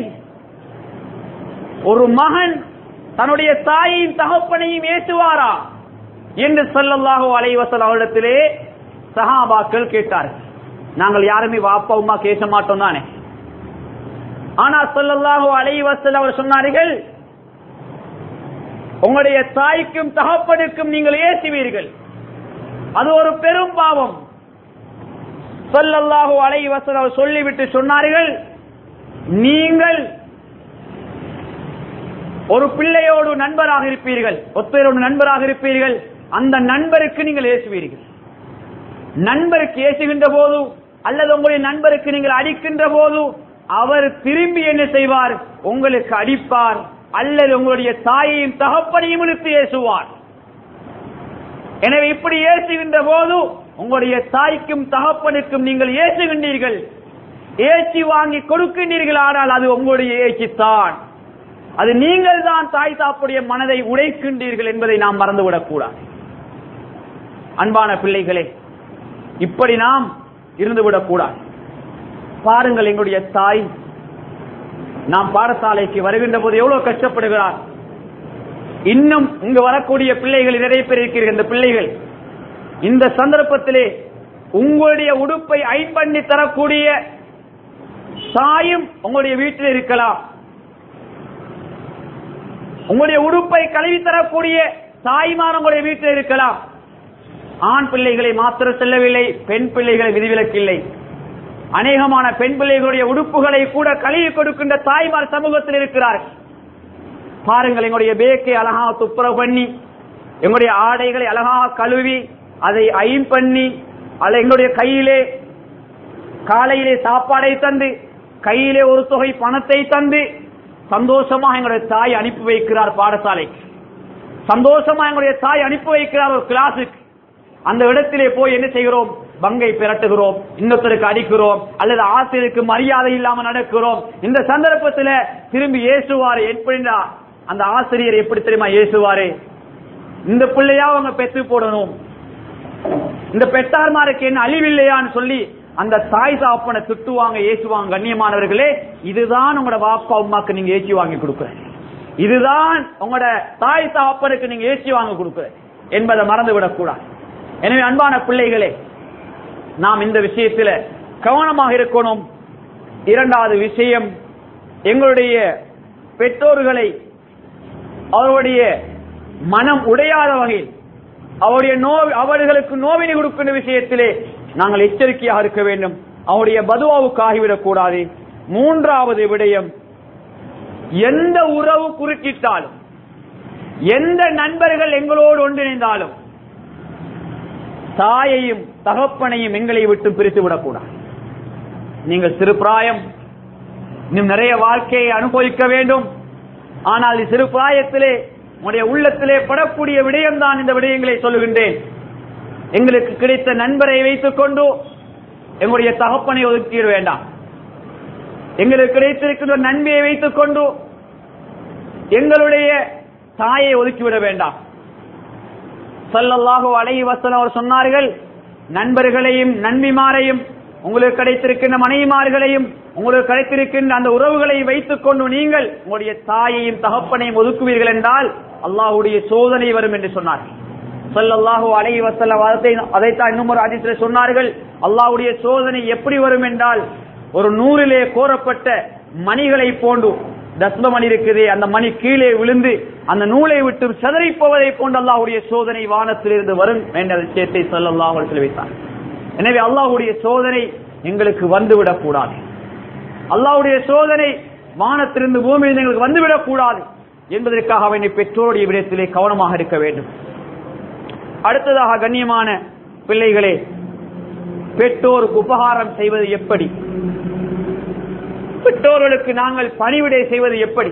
ஒரு மகன் தன்னுடைய தாயையும் தகப்பனையும் ஏசுவாரா என்று சொல்லல்லாஹு அலைஹி வஸல்லம் அவரிடத்திலே சஹாபாக்கள் கேட்டார்கள் நாங்கள் யாருமே வாப்பா உமா கேட்க மாட்டோம் தானே ஆனா சொல்லல்லாஹு அலைஹி வஸல்லம் அவர் சொன்னார்கள் உங்களுடைய தாய்க்கும் தகப்பனுக்கும் நீங்கள் ஏசுவீர்கள் அது ஒரு பெரும் பாவம் சொல்லல்லாஹு அலைஹி வஸல்லம் அவர் சொல்லிவிட்டு சொன்னார்கள் நீங்கள் ஒரு பிள்ளையோடு நண்பராக இருப்பீர்கள் ஒருத்தரோடு நண்பராக இருப்பீர்கள் அந்த நண்பருக்கு நீங்கள் ஏசுவீர்கள் நண்பருக்கு ஏசுகின்ற போது அல்லது உங்களுடைய நண்பருக்கு நீங்கள் அடிக்கின்ற போது அவர் திரும்பி என்ன செய்வார் உங்களுக்கு அடிப்பார் அல்லது உங்களுடைய தாயையும் தகப்பனையும் இழுத்து ஏசுவார் எனவே இப்படி ஏசுகின்ற போது உங்களுடைய தாய்க்கும் தகப்பனுக்கும் நீங்கள் ஏசுகின்றீர்கள் ஏச்சி வாங்கி கொடுக்கின்றீர்கள் ஆனால் அது உங்களுடைய ஏச்சித்தான் அது நீங்கள் தான் தாய் தாப்புடைய மனதை உடைக்கின்றீர்கள் என்பதை நாம் மறந்துவிடக் கூடாது அன்பான பிள்ளைகளே இப்படி நாம் இருந்துவிடக் கூடாது பாருங்கள் எங்களுடைய தாய் நாம் பாடசாலைக்கு வருகின்ற போது எவ்வளவு கஷ்டப்படுகிறார் இன்னும் இங்கு வரக்கூடிய பிள்ளைகள் நிறைய பேர் இருக்கிற இந்த பிள்ளைகள் இந்த சந்தர்ப்பத்திலே உங்களுடைய உடுப்பை ஐன் பண்ணி தரக்கூடிய தாயும் உங்களுடைய வீட்டில் இருக்கலாம் உங்களுடைய உடுப்பை கழுவி தரக்கூடிய தாய்மார் உங்களுடைய வீட்டில் இருக்கலாம் ஆண் பிள்ளைகளை மாத்திர செல்லவில்லை பெண் பிள்ளைகளை விதிவிலக்கில்லை அநேகமான பெண் பிள்ளைகளுடைய உடுப்புகளை கூட கழுவி கொடுக்கின்ற தாய்மார் சமூகத்தில் இருக்கிறார்கள் பாருங்கள் எங்களுடைய பேக்கை அழகாக துப்புரவு பண்ணி எங்களுடைய ஆடைகளை அழகாக கழுவி அதை ஐன் பண்ணி அல்ல எங்களுடைய கையிலே காலையிலே சாப்பாடை தந்து கையிலே ஒரு தொகை பணத்தை தந்து சந்தோஷமா எங்களுடைய தாய் அனுப்பி வைக்கிறார் பாடசாலைக்கு சந்தோஷமா எங்களுடைய தாய் அனுப்பி வைக்கிறார் ஒரு கிளாஸுக்கு அந்த இடத்திலே போய் என்ன செய்கிறோம் பங்கை பிரட்டுகிறோம் இன்னொருத்தருக்கு அடிக்கிறோம் அல்லது ஆசிரியருக்கு மரியாதை இல்லாம நடக்கிறோம் இந்த சந்தர்ப்பத்துல திரும்பி ஏசுவாரு எப்படின்னா அந்த ஆசிரியர் எப்படி தெரியுமா ஏசுவாரு இந்த பிள்ளையா அவங்க பெத்து போடணும் இந்த பெற்றார்மாருக்கு என்ன அழிவில்லையான்னு சொல்லி அந்த தாய் தாப்பனை திட்டுவாங்க ஏசுவாங்க கண்ணியமானவர்களே இதுதான் உங்களோட வாப்பா அம்மாக்கு நீங்க ஏசி வாங்கி கொடுக்குற இதுதான் உங்களோட தாய் தாப்பனுக்கு நீங்க ஏசி வாங்கி கொடுக்குற என்பதை மறந்து விடக்கூடாது எனவே அன்பான பிள்ளைகளே நாம் இந்த விஷயத்துல கவனமாக இருக்கணும் இரண்டாவது விஷயம் எங்களுடைய பெற்றோர்களை அவருடைய மனம் உடையாத வகையில் அவருடைய நோ அவர்களுக்கு நோவினை கொடுக்கின்ற விஷயத்திலே நாங்கள் எச்சரிக்கையாக இருக்க வேண்டும் அவருடைய பதுவாவுக்கு ஆகிவிடக் கூடாது மூன்றாவது விடயம் எந்த உறவு குறுக்கிட்டாலும் எந்த நண்பர்கள் எங்களோடு ஒன்றிணைந்தாலும் தாயையும் தகப்பனையும் எங்களை விட்டு பிரித்து விடக்கூடாது நீங்கள் சிறு பிராயம் இன்னும் நிறைய வாழ்க்கையை அனுபவிக்க வேண்டும் ஆனால் சிறு பிராயத்திலே உடைய உள்ளத்திலே படக்கூடிய விடயம்தான் இந்த விடயங்களை சொல்லுகின்றேன் எங்களுக்கு கிடைத்த நண்பரை வைத்துக் கொண்டு எங்களுடைய தகப்பனை ஒதுக்கிட வேண்டாம் எங்களுக்கு கிடைத்திருக்கின்ற நன்மையை வைத்துக் கொண்டு எங்களுடைய தாயை ஒதுக்கிவிட வேண்டாம் சல்லல்லாஹு அலைஹி வஸல்லம் அவர் சொன்னார்கள் நண்பர்களையும் நன்பிமாரையும் உங்களுக்கு கிடைத்திருக்கின்ற மனைவிமார்களையும் உங்களுக்கு கிடைத்திருக்கின்ற அந்த உறவுகளை வைத்துக் கொண்டு நீங்கள் உங்களுடைய தாயையும் தகப்பனையும் ஒதுக்குவீர்கள் என்றால் அல்லாஹ்வுடைய சோதனை வரும் என்று சொன்னார்கள் சல்லல்லாஹு அலைஹி வஸல்லம் அதை அதைத்தான் இன்னும் ஒரு அதிசல சொன்னார்கள் அல்லாஹ்வுடைய சோதனை எப்படி வரும் என்றால் ஒரு நூறிலே கோரப்பட்ட மணிகளை போன்று தஸ்ம மணி இருக்குது அந்த மணி கீழே விழுந்து அந்த நூலை விட்டு செதறி போவதை போன்று அல்லாஹ்வுடைய சோதனை வானத்திலிருந்து வரும் என்ற விஷயத்தை சொல்லல்லாஹ் தெரிவித்தார் எனவே அல்லாஹ்வுடைய சோதனை எங்களுக்கு வந்துவிடக் கூடாது அல்லாஹ்வுடைய சோதனை வானத்திலிருந்து பூமியில் எங்களுக்கு வந்துவிடக் கூடாது என்பதற்காக அவனை பெற்றோருடைய விடயத்திலே கவனமாக இருக்க வேண்டும் அடுத்ததாக கண்ணியமான பிள்ளைகளே பெற்றோருக்கு உபகாரம் செய்வது எப்படி பெற்றோர்களுக்கு நாங்கள் பணிவிடை செய்வது எப்படி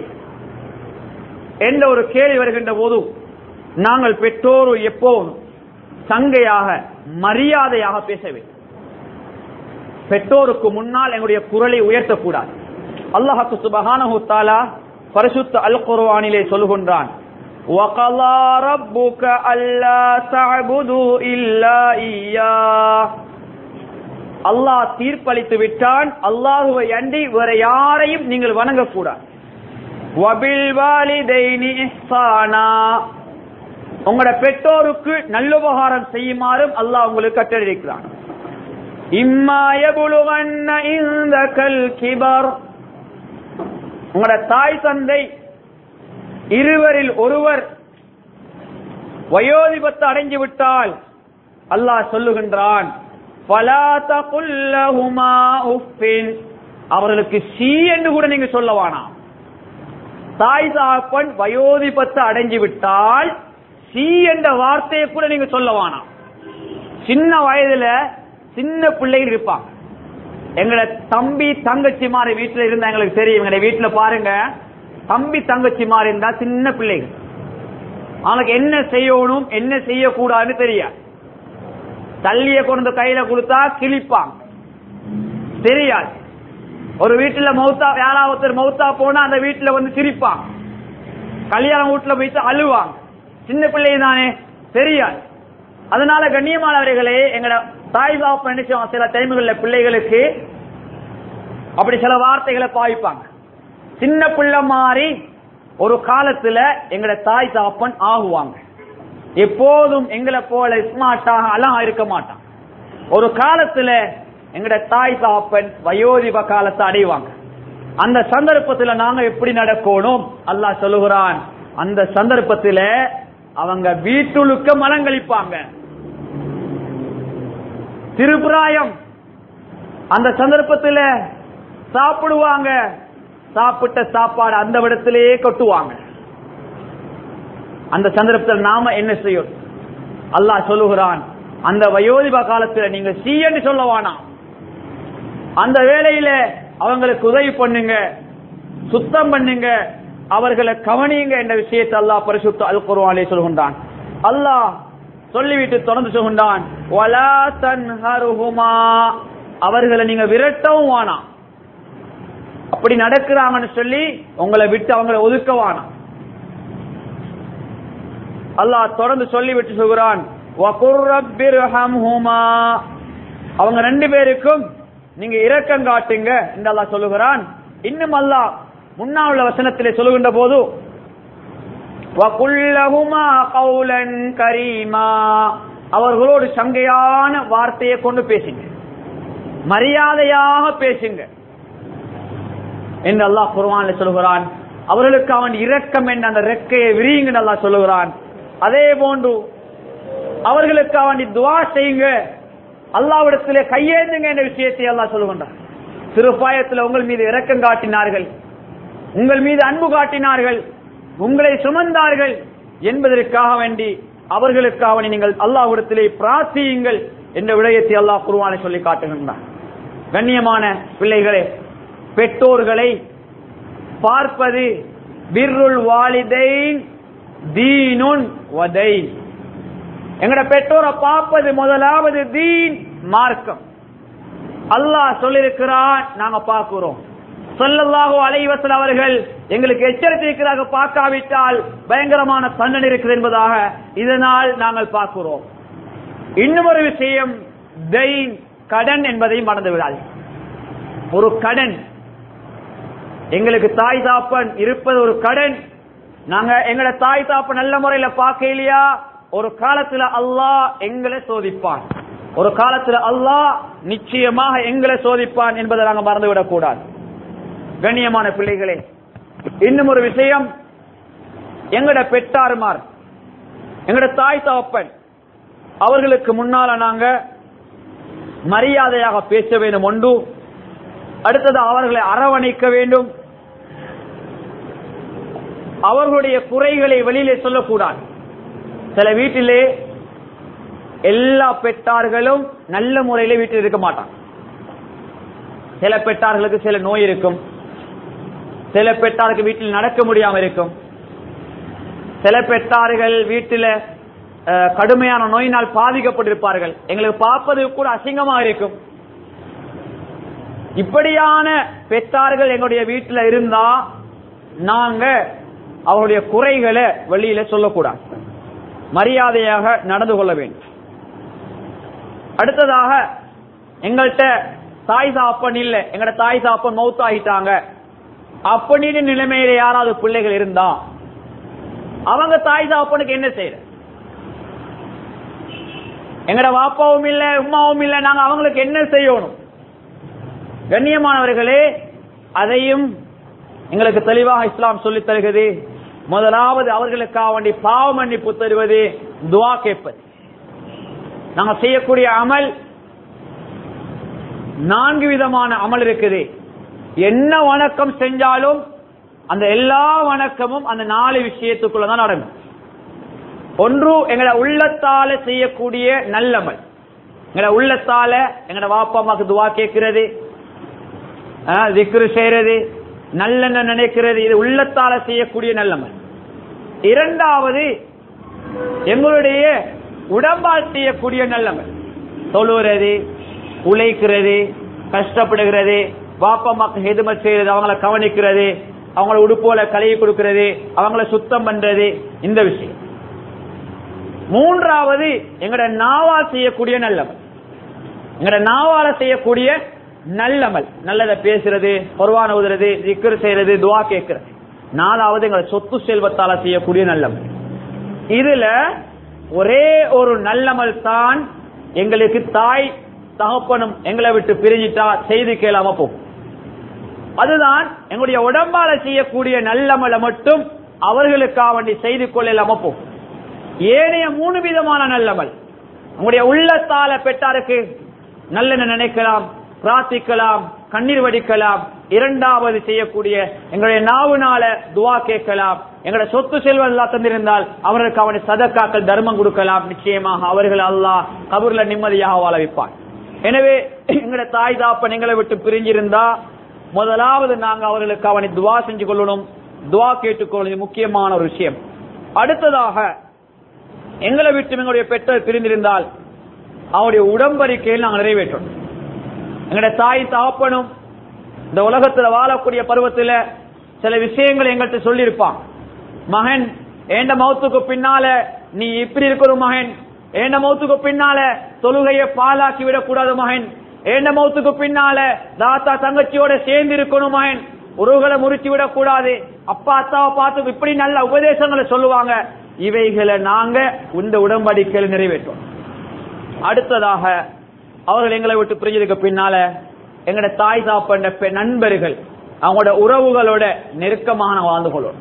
என்ற ஒரு கேள்வி வருகின்ற போது நாங்கள் பெற்றோர் எப்போதும் சங்கையாக மரியாதையாக பேச வேண்டும் பெற்றோருக்கு முன்னால் எங்களுடைய குரலை உயர்த்தக்கூடாது அல்லாஹு சுபஹானஹு தஆலா பரிசுத்த அல் குர்ஆனிலே சொல்கின்றான் وَقَضَى رَبُّكَ أَلَّا تَعْبُدُوا إِلَّا إِيَّاهُ அல்லாஹ் தீர்ப்பளித்து விட்டான் அல்லாஹுவை அண்டி வேற யாரையும் நீங்கள் வணங்கக்கூடாது وَبِالْوَالِدَيْنِ إِحْسَانًا உங்களோட பெற்றோருக்கு நல்லுபகாரம் செய்யுமாறும் அல்லாஹ் உங்களுக்கு கட்டளையிடுகிறான் இம்மா யபுலுகன்ன இந்தகல் கிபர் உங்களோட தாய் தந்தை இருவரில் ஒருவர் வயோதிபத்தை அடைஞ்சு விட்டால் அல்லாஹ் சொல்லுகின்றான் "ஃபலா தகுல் லஹுமா உஃபின்." அவர்களுக்கு சி என்று கூட நீங்க சொல்ல வேணாம் தாய் தாப்பன் வயோதிபத்தை அடைஞ்சு விட்டால் சி என்ற வார்த்தையை கூட நீங்க சொல்ல வேணாம் சின்ன வயதுல சின்ன பிள்ளைகள் இருப்பாங்க எங்களை தம்பி தங்கச்சி மாதிரி வீட்டுல இருந்தா எங்களுக்கு தெரியும் எங்களை வீட்டுல பாருங்க தம்பி தங்கச்சி மாதிரி இருந்தா சின்ன பிள்ளைகள் அவனுக்கு என்ன செய்யணும் என்ன செய்யக்கூடாதுன்னு தெரியாது தள்ளிய கொண்டு கையில கொடுத்தா கிழிப்பாங்க தெரியாது ஒரு வீட்டுல மௌத்தா யாராவது ஒருத்தர் மௌத்தா போனா அந்த வீட்டுல வந்து சிரிப்பாங்க கல்யாணம் வீட்டுல போயிட்டு அழுவாங்க சின்ன பிள்ளை தானே தெரியாது அதனால கண்ணியமானவர்களே எங்கட தாய் பாப்பா என்ன செய்வாங்க சில டைம்கள்ல பிள்ளைகளுக்கு அப்படி சில வார்த்தைகளை பாவிப்பாங்க சின்ன பிள்ளை மாறி ஒரு காலத்துல எங்கட தாய் தாப்பன் ஆகுவாங்க எப்போதும் எங்களை போல ஸ்மார்ட்டாக அழகா இருக்க மாட்டான் ஒரு காலத்துல எங்கட தாய் தாப்பன் வயோதிப காலத்தை அடைவாங்க அந்த சந்தர்ப்பத்துல நாங்க எப்படி நடக்கணும் அல்லாஹ் சொல்லுகிறான் அந்த சந்தர்ப்பத்துல அவங்க வீட்டுழுக்க மலங்களிப்பாங்க திருப்புராயம் அந்த சந்தர்ப்பத்துல சாப்பிடுவாங்க சாப்பிட்ட சாப்பாடு அந்த இடத்திலேயே கொட்டுவாங்க அந்த சந்தர்ப்பத்தில் நாம என்ன செய்யும் அல்லாஹ் சொல்லுகிறான் அந்த வயோதிப காலத்துல நீங்க சீ என்று சொல்ல வேணாம் அந்த வேளையில அவங்களுக்கு உதவி பண்ணுங்க சுத்தம் பண்ணுங்க அவர்களை கவனியுங்க என்ற விஷயத்தை அல்லாஹ் பரிசுத்த அல் குர்ஆனிலே சொல்கின்றான் அல்லாஹ் சொல்லிவிட்டு தொடர்ந்து சொல்கின்றான் வலா தன்ஹருஹுமா அவர்களை நீங்க விரட்டவும் வேணாம் அப்படி நடக்கிறாங்கன்னு சொல்லி உங்களை விட்டு அவங்களை ஒதுக்க வேணாம் அல்லாஹ் தொடர்ந்து சொல்லிவிட்டு சொல்கிறான் வகுர் ரப்பிர்ஹம்ஹுமா அவங்க ரெண்டு பேருக்கும் நீங்க இரக்கம் காட்டுங்க என்று அல்லாஹ் சொல்லுகிறான் இன்னும் அல்லாஹ் முன்னால் உள்ள வசனத்திலே சொல்லுகின்ற போது வகுல்லஹுமா கௌலன் கரீமா அவர்களோடு சங்கையான வார்த்தையை கொண்டு பேசுங்க மரியாதையாக பேசுங்க என்று அல்லாஹ் குர்ஆன்ல சொல்லுகிறான் அவர்களுக்கு அவன் இரக்கம் என்ற அந்த ரெக்கையை விரியுங்க அல்லாஹ் சொல்லுகிறான் அதே போன்று அவர்களுக்கு அவன் துவா செய்யுங்க அல்லாவிடத்திலே கையேந்துங்க என்ற விஷயத்தை அல்லாஹ் சொல்லுகின்றான் திருப்பாயத்தில் உங்கள் மீது இரக்கம் காட்டினார்கள் உங்கள் மீது அன்பு காட்டினார்கள் உங்களை சுமந்தார்கள் என்பதற்காக வேண்டி அவர்களுக்காக நீங்கள் அல்லாஹ்விடத்திலே பிரார்த்தியுங்கள் என்ற விடயத்தை அல்லாஹ் குருவானை சொல்லி காட்டுகின்றான் கண்ணியமான பிள்ளைகளே பெற்றோர்களை பார்ப்பது பிர்ருல் வாலிதைன் தீனுன் வதை எங்கட பெற்றோரை பார்ப்பது முதலாவது தீன் மார்க்கம் அல்லாஹ் சொல்லிருக்கிறான் நாங்க பார்க்கிறோம் சொல்லல்லாஹோ அலைவசல் அவர்கள் எங்களுக்கு எச்சரித்திருக்கிறாக பார்க்காவிட்டால் பயங்கரமான தண்டனை இருக்குது என்பதாக இதனால் நாங்கள் பார்க்கிறோம் இன்னும் ஒரு விஷயம் தெயின் கடன் என்பதையும் மறந்து விடாது ஒரு கடன் எங்களுக்கு தாய் தாப்பன் இருப்பது ஒரு கடன் நாங்க எங்களோட தாய் தாப்பன் நல்ல முறையில பார்க்க இல்லையா ஒரு காலத்துல அல்லாஹ் எங்களை சோதிப்பான் ஒரு காலத்துல அல்லாஹ் நிச்சயமாக எங்களை சோதிப்பான் என்பதை நாங்க மறந்துவிடக் கூடாது கண்ணியமான பிள்ளைகளே இன்னும் ஒரு விஷயம் எங்கட பெற்றாருமார் எங்கட தாய் தகப்பன் அவர்களுக்கு முன்னால நாங்க மரியாதையாக பேச வேண்டும் ஒன்று அடுத்தது அவர்களை அரவணைக்க வேண்டும் அவர்களுடைய குறைகளை வெளியிலே சொல்லக்கூடாது சில வீட்டிலே எல்லா பெற்றார்களும் நல்ல முறையில வீட்டில் இருக்க மாட்டாங்க சில பெற்றார்களுக்கு சில நோய் இருக்கும் சில பெற்றாருக்கு வீட்டில் நடக்க முடியாம இருக்கும் சில பெற்றார்கள் வீட்டில் அஹ், கடுமையான நோயினால் பாதிக்கப்பட்டிருப்பார்கள் எங்களுக்கு பார்ப்பது கூட அசிங்கமா இருக்கும் இப்படியான பெற்றார்கள் எங்களுடைய வீட்டில் இருந்தா நாங்க அவருடைய குறைகளை வெளியில சொல்லக்கூடாது மரியாதையாக நடந்து கொள்ள வேண்டும் அடுத்ததாக எங்கள்கிட்ட தாய் சாப்பன் இல்ல எங்கட தாய் சாப்பன் மவுத் ஆகிட்டாங்க அப்படின்னு நிலைமையில யாராவது பிள்ளைகள் இருந்தா அவங்க தாய் சாப்பனுக்கு என்ன செய்யற எங்கட வாப்பாவும் இல்ல உமாவும் இல்ல நாங்க அவங்களுக்கு என்ன செய்யணும் கண்ணியமானவர்களே அதையும் எங்களுக்கு தெளிவாக இஸ்லாம் சொல்லித் தருகிறது முதலாவது அவர்களுக்காக வேண்டி பாவ மன்னிப்பு தருவது துவா கேட்பது நாங்க செய்யக்கூடிய அமல் நான்கு விதமான அமல் இருக்குது என்ன வணக்கம் செஞ்சாலும் அந்த எல்லா வணக்கமும் அந்த நாலு விஷயத்துக்குள்ளதான் நடக்கும் ஒன்று எங்களை உள்ளத்தால செய்யக்கூடிய நல்லமல் எங்களை உள்ளத்தால எங்கட வாப்பா அம்மாக்கு துவா கேட்கிறது திக்ரு செய்யறது நல்லெண்ண நினைக்கிறது இது உள்ளத்தால செய்யக்கூடிய நல்லமல் இரண்டாவது எங்களுடைய உடம்பால் செய்யக்கூடிய நல்லமல் தொழுகிறது உழைக்கிறது கஷ்டப்படுகிறது வாப்பம்மாக்கு ஹெதுமத் செய்யறது அவங்கள கவனிக்கிறது அவங்கள உடுப்போல கழுவி கொடுக்கிறது அவங்கள சுத்தம் பண்றது இந்த விஷயம் மூன்றாவது எங்கட நாவால் செய்யக்கூடிய நல்லமல் எங்கட நாவால செய்யக்கூடிய நல்லமல் நல்லதை பேசுறது பொருவான உதுறது திக்கர் செய்யறது துவா கேட்கிறது நாலாவது எங்களை சொத்து செல்வத்தால செய்யக்கூடிய நல்லமல் இதுல ஒரே ஒரு நல்லமல் தான் எங்களுக்கு தாய் தகப்பனும் எங்களை விட்டு பிரிஞ்சிட்டா செய்து கேளாம போகும் அதுதான் எங்களுடைய உடம்பால செய்யக்கூடிய நல்லமலை மட்டும் அவர்களுக்காக வேண்டி செய்து கொள்ளலாம போகும் ஏனைய மூணு விதமான நல்லமல் உங்களுடைய உள்ளத்தால பெற்றாருக்கு நல்லெண்ண நினைக்கலாம் பிரார்த்திக்கலாம் கண்ணீர் வடிக்கலாம் இரண்டாவது செய்யக்கூடிய எங்களுடைய நாவுனால துவா கேட்கலாம் எங்களுடைய சொத்து செல்வம் எல்லாம் தந்திருந்தால் அவர்களுக்கு அவனை சதக்காக்கள் தர்மம் கொடுக்கலாம் நிச்சயமாக அவர்கள் அல்லாஹ் கபூர்ல நிம்மதியாக வாழ வைப்பான் எனவே எங்களுடைய தாய் தாப்பன் எங்களை விட்டு பிரிஞ்சிருந்தா முதலாவது நாங்க அவர்களுக்கு அவனை துவா செஞ்சு கொள்ளணும் துவா கேட்டுக்கொள்வது முக்கியமான ஒரு விஷயம் அடுத்ததாக எங்களை விட்டு எங்களுடைய பெற்றோர் பிரிந்திருந்தால் அவருடைய உடம்படிக்கையில் நாங்கள் நிறைவேற்றணும் எங்களுடைய தாய் தாப்பனும் இந்த உலகத்துல வாழக்கூடிய பருவத்துல சில விஷயங்கள் எங்கள்கிட்ட சொல்லியிருப்பான் மகன் ஏண்ட மௌத்துக்கு பின்னால நீ இப்படி இருக்கிற மகன் ஏண்ட மௌத்துக்கு பின்னால தொழுகையை பாலாக்கி விடக்கூடாது மகன் ஏண்ட மௌத்துக்கு பின்னால தாத்தா தங்கச்சியோட சேர்ந்து இருக்கணும் மகன் உறவுகளை முறிச்சு விடக்கூடாது அப்பா அத்தாவை பார்த்து இப்படி நல்ல உபதேசங்களை சொல்லுவாங்க இவைகளை நாங்க இந்த உடம்படிக்கையில் நிறைவேற்றோம் அடுத்ததாக அவர்கள் எங்களை விட்டு பிரிஞ்சதுக்கு பின்னால எங்களோட தாய் தாப்பண்ட பெ- நண்பர்கள் அவங்களோட உறவுகளோட நெருக்கமான வாழ்ந்து கொள்ளும்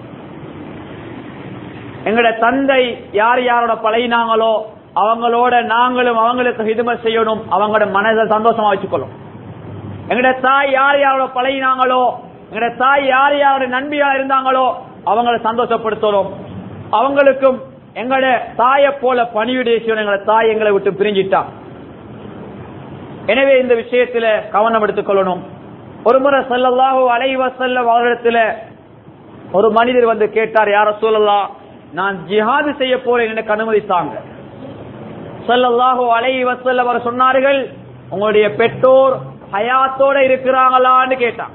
எங்களோட தந்தை யார் யாரோட பழகினாங்களோ அவங்களோட நாங்களும் அவங்களுக்கு ஹிதுமை செய்யணும் அவங்களோட மனதை சந்தோஷமா வச்சுக்கொள்ளும் எங்களோட தாய் யார் யாரோட பழகினாங்களோ எங்களோட தாய் யார் யாரோட நண்பியா இருந்தாங்களோ அவங்களை சந்தோஷப்படுத்தணும் அவங்களுக்கும் எங்களோட தாயை போல பணிவிடை செய்யணும் எங்களோட தாய் எங்களை விட்டு பிரிஞ்சிட்டான் எனவே இந்த விஷயத்துல கவனம் எடுத்துக் கொள்ளணும் ஒரு முறை செல்லல்லாஹோ அலைவசல்லம் அவரிடத்துல ஒரு மனிதர் வந்து கேட்டார் யார சொல்லலாம் நான் ஜிஹாது செய்ய போறேன் எனக்கு அனுமதித்தாங்க ஸல்லல்லாஹு அலைஹி வஸல்லம் அவர் சொன்னார்கள் உங்களுடைய பெற்றோர் ஹயாத்தோட இருக்கிறாங்களான்னு கேட்டான்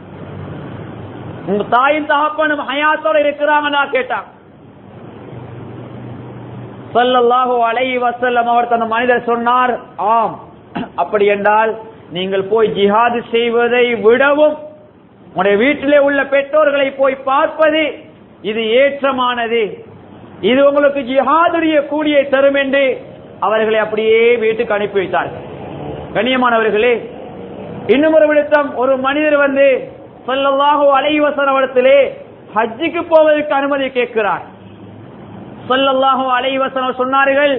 உங்க தாயின் தகப்பனும் ஹயாத்தோட இருக்கிறாங்களா கேட்டான் ஸல்லல்லாஹு அலைஹி வஸல்லம் அவர் தந்த மனிதர் சொன்னார் ஆம் அப்படி என்றால் நீங்கள் போய் ஜிஹாது செய்வதை விடவும் உங்களுடைய வீட்டிலே உள்ள பெற்றோர்களை போய் பார்ப்பது இது ஏற்றமானது இது உங்களுக்கு ஜிஹாதுடைய கூலியை தரும் என்று அவர்களை அப்படியே வீட்டுக்கு அனுப்பி வைத்தார்கள் கண்ணியமானவர்களே இன்னும் ஒரு விடுத்தம் ஒரு மனிதர் வந்து சொல்லல்லாஹு அலைவசனத்திலே ஹஜ்ஜுக்கு போவதற்கு அனுமதி கேட்கிறார் சொல்லல்லாஹு அலைவசனம் சொன்னார்கள்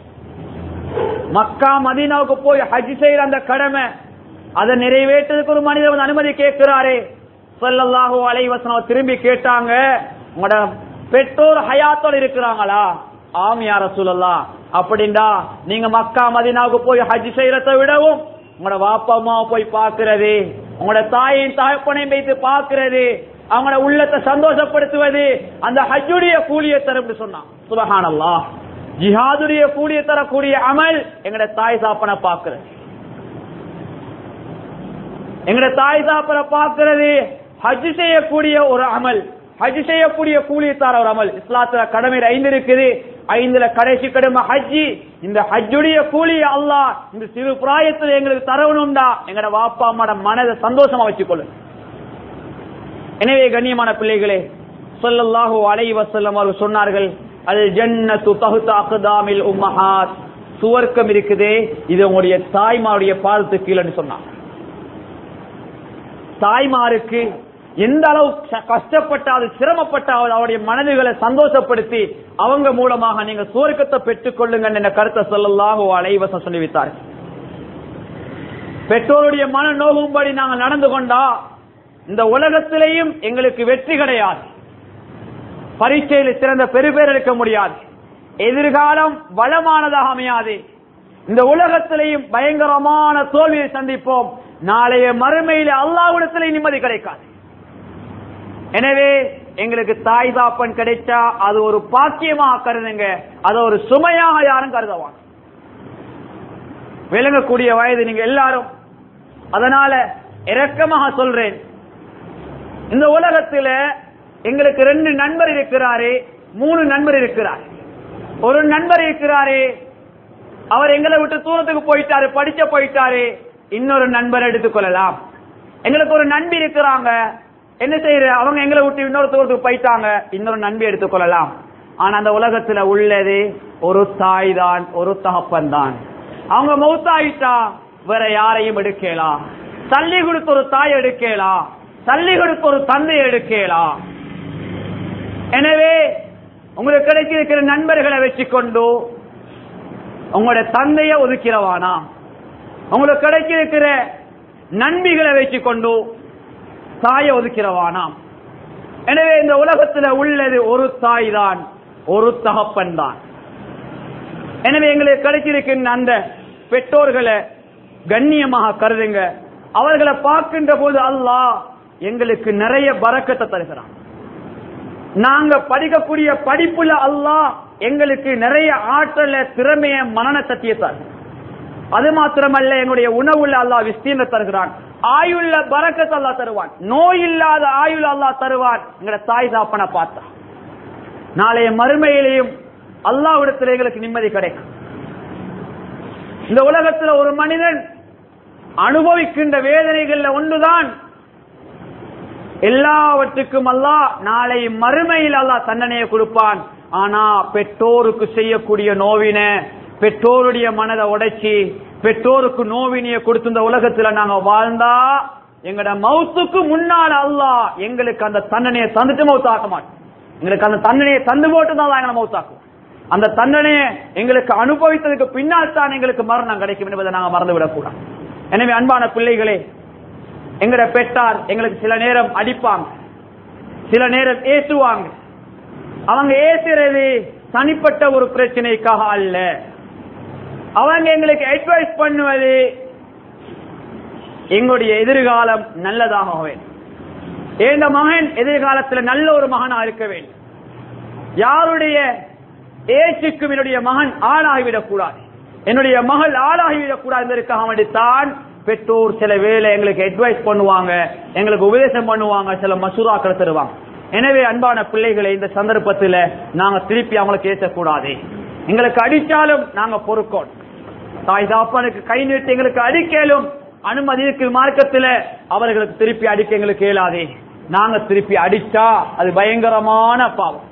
மக்கா மதீனாவுக்கு போய் ஹஜ் செய்யற அந்த கடமை அதை நிறைவேற்றதுக்கு ஒரு மனிதர் வந்து அனுமதி கேட்கிறாரே சொல்லல்லாஹு அலைவசனம் திரும்பி கேட்டாங்க உங்களோட பெற்றோர் ஹயாத்தோட இருக்கிறாங்களா ஆம் யார சொல்லலாம் அப்படின்டா நீங்க மக்கா மதினாவுக்கு போய் ஹஜ் செய்யறதை விடவும் உங்களோட வாப்பா அம்மாவை போய் பார்க்கிறது உங்களோட தாயின் தகப்பனையும் வைத்து பார்க்கிறது அவங்களோட உள்ளத்தை சந்தோஷப்படுத்துவது அந்த ஹஜ்ஜுடைய கூலியை தரும் சொன்னான் சுபஹானல்லா ஜிஹாதுடைய கூலியை தரக்கூடிய அமல் எங்கட தாய் சாப்பனை பார்க்கிறது எங்கட தாய் சாப்பனை பார்க்கிறது ஹஜ் செய்யக்கூடிய ஒரு அமல் ஹஜ் செய்யக்கூடிய கூலியை தர ஒரு அமல் இஸ்லாத்துல கடமை ஐந்து இருக்குது ஐந்துல கடைசி கடமை ஹஜ்ஜி இந்த ஹஜ்ஜுடைய கூலி அல்லாஹ் இந்த சிறு பிராயத்தில் எங்களுக்கு தரவணும்டா எங்கட வாப்பா அம்மாட மனதை சந்தோஷமா வச்சுக்கொள்ளு எனவே கண்ணியமான பிள்ளைகளே சொல்லல்லாஹு அலை வசல்லம் அவர்கள் சொன்னார்கள் அது ஜன்னத்து தகுத்த அகுதாமில் உம்மஹாத் சுவர்க்கம் இருக்குதே இது உங்களுடைய தாய்மாருடைய பாதத்துக்கு கீழே சொன்னாங்க தாய்மாருக்கு எந்த அளவு ச- கஷ்டப்பட்டாலும் சிரமப்பட்டாலும் அவருடைய மனதுகளை சந்தோஷப்படுத்தி அவங்க மூலமாக நீங்க சுவர்க்கத்தை பெற்றுக் கொள்ளுங்க என்ற கருத்தை சொல்லலாக அலைவசம் சொல்லி வைத்தார்கள் பெற்றோருடைய மன நோகும்படி நாங்கள் நடந்து கொண்டா இந்த உலகத்திலேயும் எங்களுக்கு வெற்றி கிடையாது பரீட்சையில் சிறந்த பெருபேர் எடுக்க முடியாது எதிர்காலம் வளமானதாக அமையாது இந்த உலகத்திலேயும் பயங்கரமான தோல்வியை சந்திப்போம் நாளைய மறுமையில அல்லாவிடத்திலே நிம்மதி கிடைக்காது எனவே எங்களுக்கு தாய் தாப்பன் கிடைச்சா அது ஒரு பாக்கியமாக கருதுங்க அது ஒரு சுமையாக யாரும் கருதவாங்க விளங்கக்கூடிய வயது நீங்க எல்லாரும் அதனால இரக்கமாக சொல்றேன் இந்த உலகத்துல எங்களுக்கு ரெண்டு நண்பர் இருக்கிறாரு மூணு நண்பர் இருக்கிறார் ஒரு நண்பர் இருக்கிறாரு அவர் எங்களை விட்டு தூரத்துக்கு போயிட்டாரு படிச்ச போயிட்டாரு இன்னொரு நண்பர் எடுத்துக்கொள்ளலாம் எங்களுக்கு ஒரு நண்பி இருக்கிறாங்க என்ன செய்யற அவங்க எங்களை விட்டு இன்னொரு தூரத்துக்கு போயிட்டாங்க இன்னொரு நண்பி எடுத்துக்கொள்ளலாம் ஆனா அந்த உலகத்துல உள்ளது ஒரு தாய் தான் ஒரு தகப்பன் தான் அவங்க மௌத்தாயிட்டா வேற யாரையும் எடுக்கலாம் தள்ளி கொடுத்த ஒரு தாய் எடுக்கலாம் தள்ளி கொடுத்த ஒரு தந்தை எடுக்கலாம் எனவே உங்களுக்கு கிடைச்சிருக்கிற நண்பர்களை வச்சுக்கொண்டு உங்களோட தந்தைய ஒதுக்கிறவானா உங்களுக்கு கிடைச்சிருக்கிற நண்பிகளை வச்சுக்கொண்டு தாயை ஒதுக்கிறவானாம் எனவே இந்த உலகத்துல உள்ளது ஒரு தாய் தான் ஒரு தகப்பன் தான் எனவே எங்களுக்கு கிடைச்சிருக்கின்ற அந்த பெற்றோர்களை கண்ணியமாக கருதுங்க அவர்களை பார்க்கின்ற போது அல்லாஹ் எங்களுக்கு நிறைய பறக்கத்தை தருகிறான் நாங்க படிக்கக்கூடிய படிப்புல அல்லாஹ் எங்களுக்கு நிறைய ஆற்றல திறமைய மனன சத்தியத்தார் அது மாத்திரமல்ல எங்களுடைய உணவுல அல்லாஹ் விஸ்தீர்ண தருகிறான் ஆயுள்ள பறக்கத்தை அல்லாஹ் தருவான் நோய் இல்லாத ஆயுள் அல்லாஹ் தருவான் எங்கட தாய் தாப்பனை பார்த்தா நாளைய மறுமையிலையும் அல்லாவிடத்தில் எங்களுக்கு நிம்மதி கிடைக்கும் இந்த உலகத்துல ஒரு மனிதன் அனுபவிக்கின்ற வேதனைகள்ல ஒன்றுதான் எல்லாவற்றுக்கும் அல்லாஹ் நாளை மறுமையில் அல்லாஹ் தண்டனையை கொடுப்பான் ஆனா பெற்றோருக்கு செய்யக்கூடிய நோவின பெற்றோருடைய மனதை உடைச்சி பெற்றோருக்கு நோவினிய கொடுத்து இந்த உலகத்துல நாங்க வாழ்ந்தா எங்கட மவுத்துக்கு முன்னால அல்லாஹ் எங்களுக்கு அந்த தண்டனையை தந்துட்டு மவுத்தாக்க மாட்டோம் எங்களுக்கு அந்த தண்டனையை தந்து போட்டு தான் அல்லாஹ் எங்களை மவுத்தாக்கும் அந்த தண்டனையை எங்களுக்கு அனுபவித்ததுக்கு பின்னால் தான் எங்களுக்கு மரணம் கிடைக்கும் என்பதை நாங்க மறந்து விடக்கூடாது எனவே அன்பான பிள்ளைகளே எங்கட பெற்றார் எங்களுக்கு சில நேரம் அடிப்பாங்க சில நேரம் ஏசுவாங்க அவங்க ஏசுறது தனிப்பட்ட ஒரு பிரச்சனைக்காக அல்ல அவங்க எங்களுக்கு அட்வைஸ் பண்ணுவது எங்களுடைய எதிர்காலம் நல்லதாக வேண்டும் எந்த மகன் எதிர்காலத்தில் நல்ல ஒரு மகனா இருக்க வேண்டும் யாருடைய ஏச்சுக்கும் என்னுடைய மகன் ஆளாகிவிடக் கூடாது என்னுடைய மகள் ஆளாகிவிடக் கூடாது என்பதற்காக வேண்டித்தான் பெற்றோர் சில வேலை எங்களுக்கு அட்வைஸ் பண்ணுவாங்க எங்களுக்கு உபதேசம் பண்ணுவாங்க சில மசூராக்களை தருவாங்க எனவே அன்பான பிள்ளைகளை இந்த சந்தர்ப்பத்தில் நாங்க திருப்பி அவங்களுக்கு ஏற்றக்கூடாது எங்களுக்கு அடிச்சாலும் நாங்க பொறுக்கோம் தாய் தாப்பனுக்கு கை நீட்டி எங்களுக்கு அடிக்கலும் அனுமதி இருக்கு மார்க்கத்தில் அவர்களுக்கு திருப்பி அடிக்க எங்களுக்கு இயலாதே நாங்க திருப்பி அடிச்சா அது பயங்கரமான பாவம்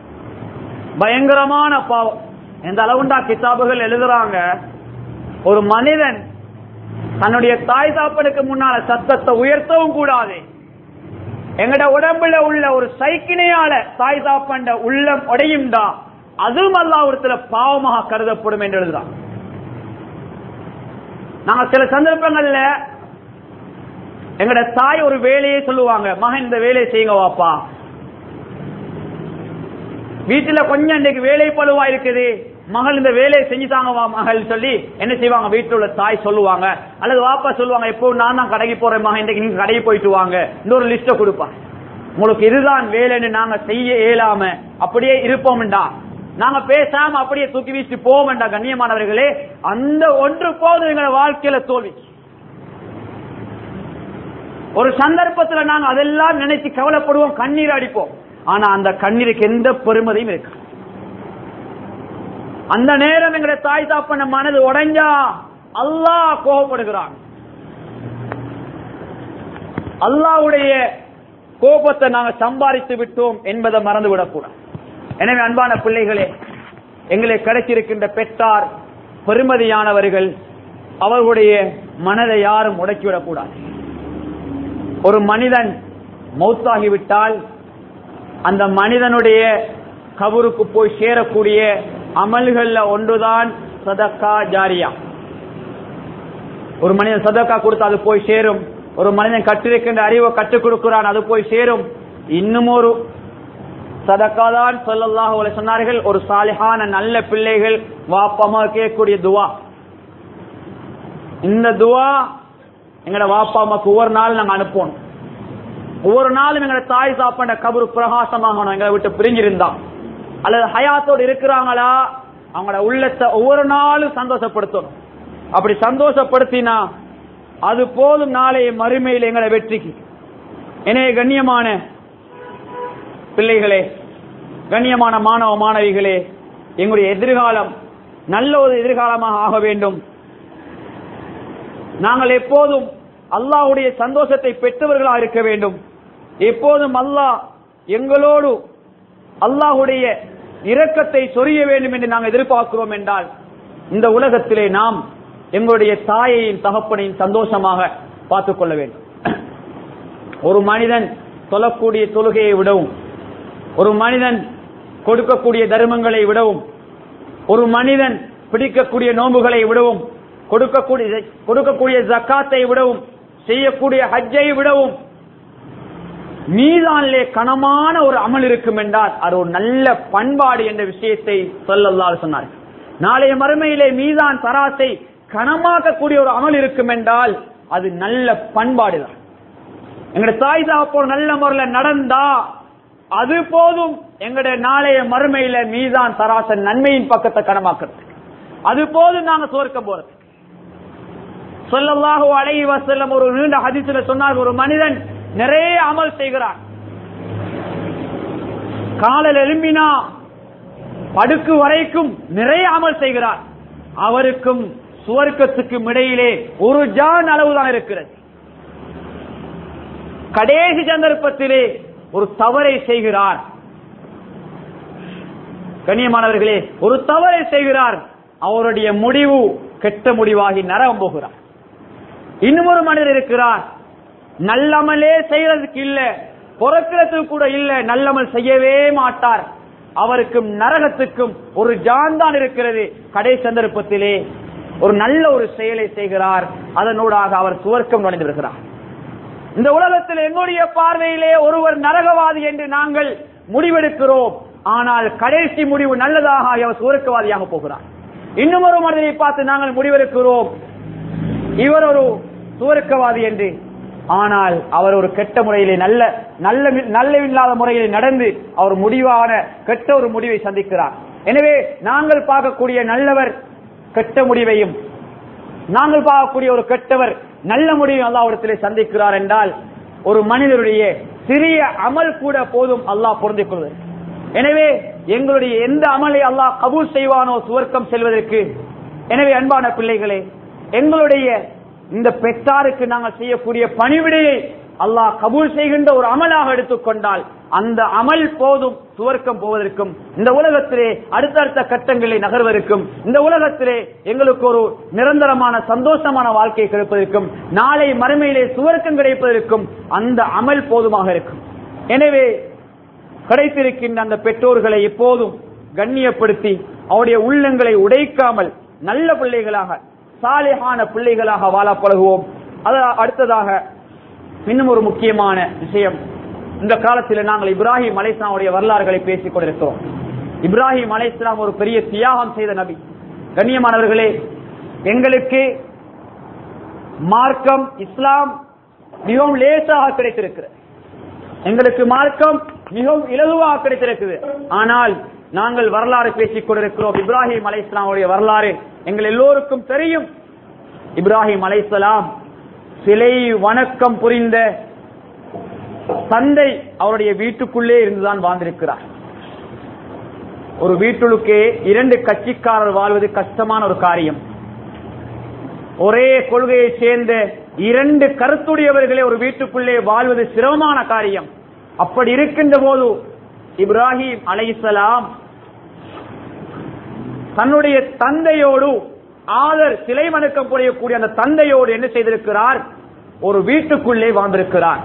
பயங்கரமான பாவம் எந்த அளவுண்டா கிதாபுகள் எழுதுறாங்க ஒரு மனிதன் தன்னுடைய தாய் தாப்பனுக்கு முன்னால சத்தத்தை உயர்த்தவும் கூடாது எங்கட உடம்புல உள்ள ஒரு சைக்கினையால தாய் தாப்பண்ட உள்ளம் உடையும்டா அதுவும் அல்லாவிடத்துல பாவமாக கருதப்படும் என்று எழுதுறான் நாங்க சில சந்தர்ப்பங்கள்ல எங்கட தாய் ஒரு வேலையை சொல்லுவாங்க மகன் இந்த வேலையை செய்யுங்க வாப்பா வீட்டுல கொஞ்சம் இன்னைக்கு வேலை பழுவா இருக்குது மகள் இந்த வேலையை செஞ்சு தாங்க வா மகள் சொல்லி என்ன செய்வாங்க வீட்டுல உள்ள தாய் சொல்லுவாங்க அல்லது வாப்பா சொல்லுவாங்க எப்போ நான் தான் கடைக்கு போறேன் மகன் இன்றைக்கு நீங்க கடைக்கு போயிட்டு வாங்க இந்த ஒரு லிஸ்ட கொடுப்பாங்க உங்களுக்கு இதுதான் வேலைன்னு நாங்க செய்ய இயலாம அப்படியே இருப்போம்டா நாங்க பேசாம அப்படியே தூக்கி வீசி போவோம்டா கண்ணியமானவர்களே அந்த ஒன்று போதும் எங்களை வாழ்க்கையில தோல்வி ஒரு சந்தர்ப்பத்துல நாங்க அதெல்லாம் நினைச்சு கவலைப்படுவோம் கண்ணீர் அடிப்போம் ஆனா அந்த கண்ணீருக்கு எந்த பெருமதியும் இருக்கு அந்த நேரம் எங்களுடைய தாய் தாப்பன மனது உடைஞ்சா அல்லாஹ் கோபப்படுகிறான் அல்லாஹ்வுடைய கோபத்தை நாங்க சம்பாதித்து விட்டோம் என்பதை மறந்து விடக்கூடாது எனவே அன்பான பிள்ளைகளே எங்களை கிடைச்சிருக்கின்ற பெற்றார் பெருமதியானவர்கள் அவர்களுடைய மனதை யாரும் முடக்கிவிடக்கூடாது ஒரு மனிதன் மௌத்தாகிவிட்டால் அந்த மனிதனுடைய கபருக்கு போய் சேரக்கூடிய அமல்கள்ல ஒன்றுதான் சதக்கா ஜாரியா ஒரு மனிதன் சதக்கா கொடுத்து அது போய் சேரும் ஒரு மனிதன் கற்றிருக்கின்ற அறிவை கற்றுக் கொடுக்கிறான் அது போய் சேரும் இன்னும் ஒரு சதக்கா தான் சொல்லல்லாஹு சொன்னார்கள் ஒரு சாலிஹான நல்ல பிள்ளைகள் வாப்பமா கேட்கக்கூடிய துவா இந்த துவா எங்களோட வாப்பா அம்மாக்கு ஒவ்வொரு நாள் நாங்க அனுப்பணும் ஒவ்வொரு நாளும் எங்களோட தாய் சாப்பாண்ட கபரு பிரகாசமாகணும் எங்களை விட்டு பிரிஞ்சிருந்தான் அல்லது ஹயாத்தோடு இருக்கிறாங்களா அவங்களோட உள்ளத்தை ஒவ்வொரு நாளும் சந்தோஷப்படுத்தணும் அப்படி சந்தோஷப்படுத்தினா அது போதும் நாளைய மறுமையில் எங்களை வெற்றிக்கு எனவே கண்ணியமான பிள்ளைகளே கண்ணியமான மாணவ மாணவிகளே எங்களுடைய எதிர்காலம் நல்ல ஒரு எதிர்காலமாக ஆக வேண்டும் நாங்கள் எப்போதும் அல்லாஹ்வுடைய சந்தோஷத்தை பெற்றவர்களாக இருக்க வேண்டும் எப்போதும் அல்லாஹ் எங்களோடு அல்லாஹ்வுடைய இரக்கத்தை சொரிய வேண்டும் என்று நாங்கள் எதிர்பார்க்கிறோம் என்றால் இந்த உலகத்திலே நாம் எங்களுடைய தாயையும் தகப்பனையும் சந்தோஷமாக பார்த்துக் கொள்ள வேண்டும் ஒரு மனிதன் தொழக்கூடிய தொழுகையை விடவும் ஒரு மனிதன் கொடுக்கக்கூடிய தர்மங்களை விடவும் ஒரு மனிதன் பிடிக்கக்கூடிய நோன்புகளை விடவும் கொடுக்கக்கூடிய கொடுக்கக்கூடிய ஜக்காத்தை விடவும் செய்யக்கூடிய ஹஜ்ஜை விடவும் மீதானிலே கனமான ஒரு அமல் இருக்கும் என்றால் அது ஒரு நல்ல பண்பாடு என்ற விஷயத்தை சொல்லல்லால் சொன்னார் நாளைய மறுமையிலே மீதான் தராசை கனமாக்கக்கூடிய ஒரு அமல் இருக்கும் என்றால் அது நல்ல பண்பாடு தான் எங்களுடைய தாய் தாப்போர் நல்ல முறையில் நடந்தா அது போதும் எங்களுடைய நாளைய மறுமையில மீதான் தராச நன்மையின் பக்கத்தை கனமாக்குறது அது போதும் நாங்க சோர்க்க போறது சொல்லல்லாஹு அலைஹி வஸல்லம் ஒரு நீண்ட ஹதீஸ்ல சொன்னார் ஒரு மனிதன் நிறைய அமல் செய்கிறான் காலையில் எழும்பினா படுக்கு வரைக்கும் நிறைய அமல் செய்கிறார் அவருக்கும் சுவர்க்கத்துக்கும் இடையிலே ஒரு ஜான் அளவுதான் இருக்கிறது கடைசி சந்தர்ப்பத்திலே ஒரு தவறை செய்கிறார் கண்ணியமானவர்களே ஒரு தவறை செய்கிறார் அவருடைய முடிவு கெட்ட முடிவாகி நரகம் போகிறார் இன்னும் ஒரு மனிதர் இருக்கிறார் நல்லமலே செய்யறதுக்கு இல்ல பொறக்கிறதுக்கு கூட இல்ல நல்லமல் செய்யவே மாட்டார் அவருக்கும் நரகத்துக்கும் ஒரு ஜான் தான் இருக்கிறது கடை சந்தர்ப்பத்திலே ஒரு நல்ல ஒரு செயலை செய்கிறார் அதனூடாக அவர் சுவர்க்கம் நுழைந்து வருகிறார் இந்த உலகத்தில் எங்களுடைய பார்வையிலே ஒருவர் நரகவாதி என்று நாங்கள் முடிவெடுக்கிறோம் ஆனால் கடைசி முடிவு நல்லதாக அவர் சுவர்க்கவாதியாக போகிறார் இன்னும் ஒரு மனிதரை பார்த்து நாங்கள் முடிவெடுக்கிறோம் இவர் ஒரு சுவர்க்கவாதி என்று ஆனால் அவர் ஒரு கெட்ட முறையிலே நல்ல நல்ல நல்ல இல்லாத முறையிலே நடந்து அவர் முடிவான கெட்ட ஒரு முடிவை சந்திக்கிறார் எனவே நாங்கள் பார்க்கக்கூடிய நல்லவர் கெட்ட முடிவையும் நாங்கள் பார்க்கக்கூடிய ஒரு கெட்டவர் நல்ல முடிவை அல்லாவிடத்திலே சந்திக்கிறார் என்றால் ஒரு மனிதருடைய சிறிய அமல் கூட போதும் அல்லாஹ் பொருந்திக் கொள்வது எனவே எங்களுடைய எந்த அமலை அல்லாஹ் கபூல் செய்வானோ சுவர்க்கம் செல்வதற்கு எனவே அன்பான பிள்ளைகளே எங்களுடைய இந்த பெற்றாருக்கு நாங்கள் செய்யக்கூடிய பணிவிடையை அல்லாஹ் கபூல் செய்கின்ற ஒரு அமலாக எடுத்துக்கொண்டால் அந்த அமல் போதும் சுவர்க்கம் போவதற்கும் இந்த உலகத்திலே அடுத்தடுத்த கட்டங்களை நகர்வதற்கும் இந்த உலகத்திலே எங்களுக்கு ஒரு நிரந்தரமான சந்தோஷமான வாழ்க்கை கிடைப்பதற்கும் நாளை மறுமையிலே சுவர்க்கம் கிடைப்பதற்கும் அந்த அமல் போதுமாக இருக்கும் எனவே கிடைத்திருக்கின்ற அந்த பெற்றோர்களை எப்போதும் கண்ணியப்படுத்தி அவருடைய உள்ளங்களை உடைக்காமல் நல்ல பிள்ளைகளாக சாலிகான பிள்ளைகளாக வாழ பழகுவோம் அது அடுத்ததாக இன்னும் ஒரு முக்கியமான விஷயம் இந்த காலத்தில் நாங்கள் இப்ராஹிம் அலைஸ்லாமுடைய வரலாறுகளை பேசிக் கொண்டிருக்கிறோம் இப்ராஹிம் அலைஹிஸ்ஸலாம் ஒரு பெரிய தியாகம் செய்த நபி கண்ணியமானவர்களே எங்களுக்கு மார்க்கம் இஸ்லாம் மிகவும் லேசாக கிடைத்திருக்கிறது எங்களுக்கு மார்க்கம் மிகவும் இலகுவாக கிடைத்திருக்குது ஆனால் நாங்கள் வரலாறு பேசிக் கொண்டிருக்கிறோம் இப்ராஹிம் அலை இஸ்லாமுடைய வரலாறு எங்கள் எல்லோருக்கும் தெரியும் இப்ராஹிம் அலைஹிஸ்ஸலாம் சிலை வணக்கம் புரிந்த தந்தை அவருடைய வீட்டுக்குள்ளே இருந்துதான் வாழ்ந்திருக்கிறார் ஒரு வீட்டுளுக்கே இரண்டு கட்சிக்காரர் வாழ்வது கஷ்டமான ஒரு காரியம் ஒரே கொள்கையை சேர்ந்த இரண்டு கருத்துடையவர்களே ஒரு வீட்டுக்குள்ளே வாழ்வது சிரமமான காரியம் அப்படி இருக்கின்ற போது இப்ராஹிம் அலைசலாம் தன்னுடைய தந்தையோடு ஆதர் சிலை வணக்கம் புரியக்கூடிய அந்த தந்தையோடு என்ன செய்திருக்கிறார் ஒரு வீட்டுக்குள்ளே வாழ்ந்திருக்கிறார்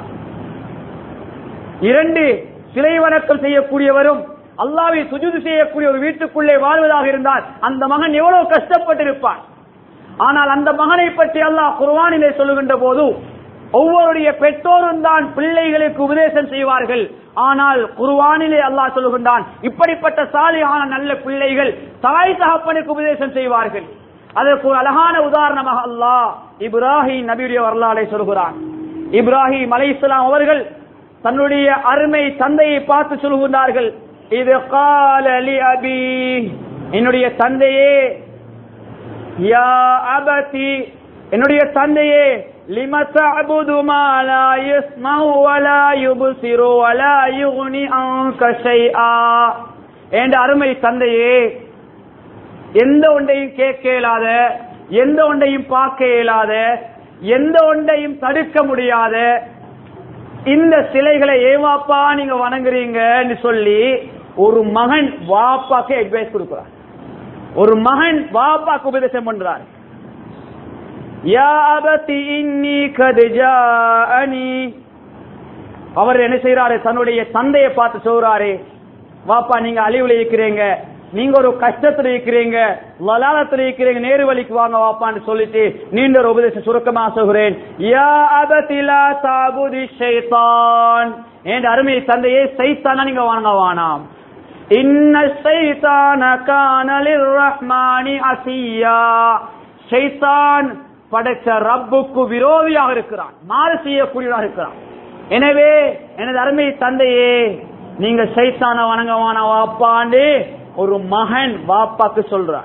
இரண்டு சிலை வணக்கம் செய்யக்கூடியவரும் அல்லாவை சுஜுது செய்யக்கூடிய ஒரு வீட்டுக்குள்ளே வாழ்வதாக இருந்தால் அந்த மகன் எவ்வளவு கஷ்டப்பட்டிருப்பான் ஆனால் அந்த மகனை பற்றி அல்லாஹ் குர்வானிலே சொல்லுகின்ற போது ஒவ்வொருடைய பெற்றோரும் தான் பிள்ளைகளுக்கு உபதேசம் செய்வார்கள் ஆனால் குர்வானிலே அல்லாஹ் சொல்லுகின்றான் இப்படிப்பட்ட சாலியான நல்ல பிள்ளைகள் தாய் தகப்பனுக்கு உபதேசம் செய்வார்கள் அதற்கு ஒரு அழகான உதாரணமாக அல்லாஹ் இப்ராஹிம் நபியுடைய வரலாறை சொல்கிறான் இப்ராஹிம் அலை அவர்கள் தன்னுடைய அருமை தந்தையை பார்த்து சொல்கின்றார்கள் இது காலி அபி என்னுடைய தந்தையே யா அபதி என்னுடைய தந்தையே லிம தஅபுது மா லா யஸ்மஉ வலா யுப்சிரு வலா யுக்னி அன்க ஷைஆ என்ற அருமை தந்தையே எந்த ஒன்றையும் கேட்க இயலாத எந்த ஒன்றையும் பார்க்க இயலாத எந்த ஒன்றையும் தடுக்க முடியாத இந்த சிலைகளை ஏவாப்பா நீங்க வணங்குறீங்கன்னு சொல்லி ஒரு மகன் வாப்பாக்கு அட்வைஸ் கொடுக்கிறார் ஒரு மகன் வாப்பாக்கு உபதேசம் பண்றார் யா அபதி இன்னி கத் ஜாஅனி அவர் என்ன செய்யறாரு தன்னுடைய தந்தையை பார்த்து சொல்றாரு வாப்பா நீங்க அழிவுல இருக்கிறீங்க நீங்க ஒரு கஷ்டத்துல இருக்கிறீங்க லலாலத்துல இருக்கிறீங்க நேரு வழிக்கு வாங்க வாப்பான்னு சொல்லிட்டு நீண்ட ஒரு உபதேசம் சுருக்கமா சொல்கிறேன் யா அபதிலா தாபுதி ஷைத்தான் என் அருமை தந்தையே சைத்தானா நீங்க வாங்க வானாம் இன்ன ஷைத்தான கானலிர் ரஹ்மானி அசியா ஷைத்தான் படைச்ச ரப்புக்கு விரோதியாக இருக்கிறான் மாறு செய்யக்கூடியதாக இருக்கிறான் எனவே எனது அருமை தந்தையே நீங்க சைத்தான வணங்கவான வாப்பாண்டு ஒரு மகன் வாப்பாக்கு சொல்றார்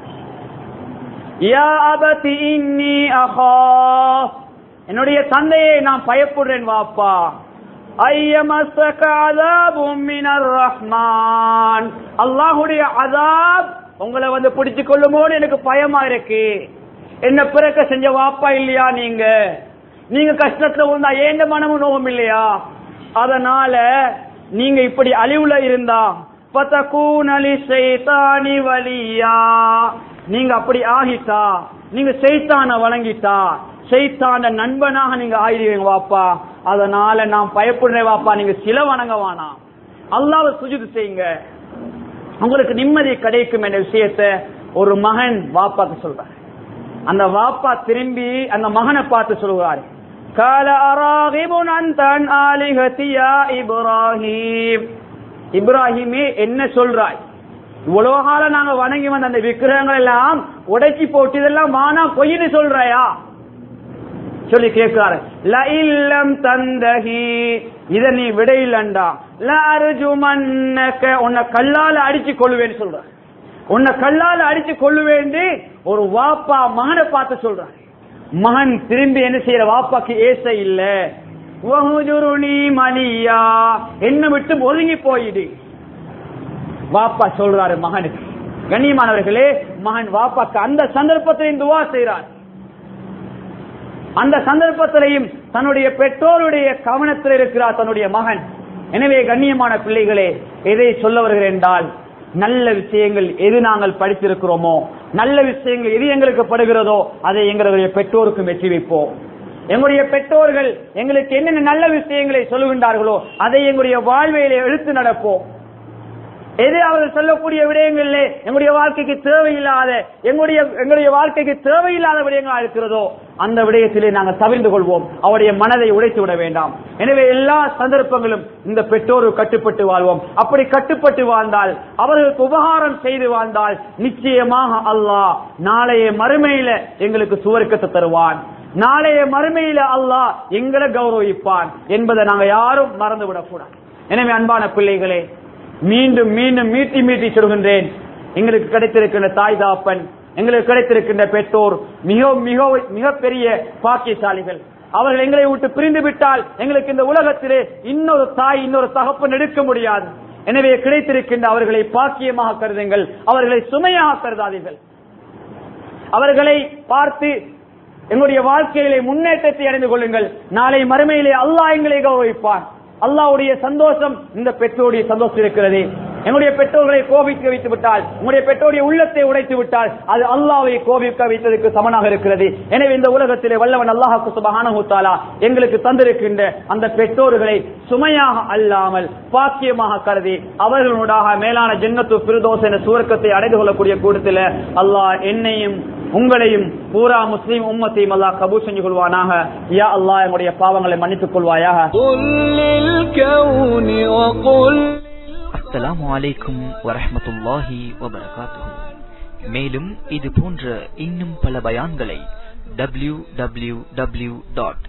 யா அபதி இன்னி அஹாஃப் என்னுடைய தந்தையை நான் பயப்படுறேன் வாப்பா ஐயமஸ்ஸக அஸாபும் மினர் ரஹ்மான் அல்லாஹ்வுடைய அஸாப் உங்களை வந்து பிடிச்சு கொள்ளுமோன்னு எனக்கு பயமா இருக்கு என்ன பிறக்க செஞ்ச வாப்பா இல்லையா நீங்க நீங்க கஷ்டத்துல இருந்தா ஏந்த மனமும் நோகம் இல்லையா அதனால நீங்க இப்படி அழிவுல இருந்தா பத்தகூனலி சைத்தானி வலியா நீங்க அப்படி ஆகிட்டா நீங்க சைத்தான வழங்கிட்டா சைத்தான நண்பனாக நீங்க ஆயிடுவீங்க வாப்பா அதனால நான் பயப்படுறேன் வாப்பா நீங்க சில வணங்க வேணாம் அல்லாஹ்வை சுஜிது செய்யுங்க உங்களுக்கு நிம்மதி கிடைக்கும் என்ற விஷயத்த ஒரு மகன் வாப்பாக்கு சொல்றாரு அந்த வாப்பா திரும்பி அந்த மகனை பார்த்து சொல்கிறாரு கால அராகிபுன் அந்தன் ஆலிகத்தியா இப்ராஹிம் இப்ராஹிமே என்ன சொல்றாய் இவ்வளவு காலம் நாங்க வணங்கி வந்த அந்த விக்கிரகங்கள் எல்லாம் உடைச்சி போட்டு இதெல்லாம் வானா பொய்னு சொல்றாயா சொல்லி கேட்கிறாரு ல இல்லம் தந்தகி இத நீ விடையில்லண்டா ல அருஜுமன்னக உன்னை கல்லால அடிச்சு கொள்ளுவேன்னு சொல்ற உன்னை கல்லால அடிச்சு கொள்ளுவேன்னு ஒரு வாப்பா மகனை பார்த்து சொல்றாரு மகன் திரும்பி என்ன செய்யற வாப்பாக்கு ஏச இல்ல வஹுஜுருனி மலியா என்ன விட்டு ஒதுங்கி போயிடு வாப்பா சொல்றாரு மகனுக்கு கண்ணியமானவர்களே மகன் வாப்பாக்கு அந்த சந்தர்ப்பத்திலையும் துவா செய்றார் அந்த சந்தர்ப்பத்திலையும் தன்னுடைய பெற்றோருடைய கவனத்தில் இருக்கிறார் தன்னுடைய மகன் எனவே கண்ணியமான பிள்ளைகளே எதை சொல்ல வருகிறேன் என்றால் நல்ல விஷயங்கள் எது நாங்கள் படித்திருக்கிறோமோ நல்ல விஷயங்கள் எது எங்களுக்கு படுகிறதோ அதை எங்களுடைய பெற்றோருக்கும் வெற்றி வைப்போம் எங்களுடைய பெற்றோர்கள் எங்களுக்கு என்னென்ன நல்ல விஷயங்களை சொல்லுகின்றார்களோ அதை எங்களுடைய வாழ்வையிலே எடுத்து நடப்போம் எது அவர்கள் சொல்லக்கூடிய விடயங்களிலே எங்களுடைய வாழ்க்கைக்கு தேவையில்லாத எங்களுடைய எங்களுடைய வாழ்க்கைக்கு தேவையில்லாத விடயங்களா இருக்கிறதோ அந்த விடயத்திலே நாங்கள் தவிர்ந்து கொள்வோம் அவருடைய மனதை உடைத்து விட வேண்டாம் எனவே எல்லா சந்தர்ப்பங்களும் இந்த பெற்றோர் கட்டுப்பட்டு வாழ்வோம் அப்படி கட்டுப்பட்டு வாழ்ந்தால் அவர்களுக்கு உபகாரம் செய்து வாழ்ந்தால் நிச்சயமாக அல்லாஹ் நாளைய மறுமையில எங்களுக்கு சுவர்க்கத்தை தருவான் நாளைய மறுமையில அல்லாஹ் எங்களை கௌரவிப்பான் என்பதை நாங்க யாரும் மறந்து விடக்கூடாது எனவே அன்பான பிள்ளைகளே மீண்டும் மீண்டும் மீட்டி மீட்டி சொல்கின்றேன் எங்களுக்கு கிடைத்திருக்கின்ற தாய் தாப்பன் எங்களுக்கு கிடைத்திருக்கின்ற பெற்றோர் மிக மிக மிகப்பெரிய பாக்கியசாலிகள் அவர்கள் எங்களை விட்டு பிரிந்து விட்டால் எங்களுக்கு இந்த உலகத்திலே இன்னொரு தாய் இன்னொரு தகப்பன் எடுக்க முடியாது எனவே கிடைத்திருக்கின்ற அவர்களை பாக்கியமாக கருதுங்கள் அவர்களை சுமையாக கருதாதீர்கள் அவர்களை பார்த்து எங்களுடைய வாழ்க்கையிலே முன்னேற்றத்தை அடைந்து கொள்ளுங்கள் நாளை மறுமையிலே அல்லாஹ் எங்களை கௌரவிப்பான் அல்லாஹ்வுடைய சந்தோஷம் இந்த பெற்றோருடைய சந்தோஷம் இருக்கிறது எங்களுடைய பெற்றோர்களை கோபிக்க வைத்து விட்டால் உங்களுடைய பெற்றோருடைய உள்ளத்தை உடைத்து விட்டால் அது அல்லாவை கோபிக்க வைத்ததற்கு சமனாக இருக்கிறது எனவே இந்த உலகத்திலே வல்லவன் அல்லாஹாக்கு சுபஹானஹு தஆலா எங்களுக்கு தந்திருக்கின்ற அந்த பெற்றோர்களை சுமையாக அல்லாமல் பாக்கியமாக கருதி அவர்களுடாக மேலான ஜென்னத்து பிரதோஷ என்ற சுவர்க்கத்தை அடைந்து கொள்ளக்கூடிய கூட்டத்தில் அல்லாஹ் என்னையும் உங்களையும் பூரா முஸ்லீம் உம்மத்தையும் அல்லாஹ் கபூல் செஞ்சு கொள்வானாக யா அல்லாஹ் எங்களுடைய பாவங்களை மன்னித்துக் கொள்வாயாக قل للكون وقل அஸ்ஸலாமு அலைக்கும் வரஹ்மத்துல்லாஹி வபரகாத்துஹு மேலும் இது போன்ற இன்னும் பல பயான்களை W W W dot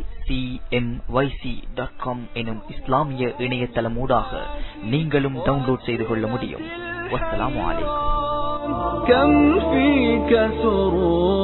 dot com எனும் இஸ்லாமிய இணையதளம் ஊடாக நீங்களும் டவுன்லோட் செய்து கொள்ள முடியும் வஸ்ஸலாமு அலைக்கும் كم فيك سرور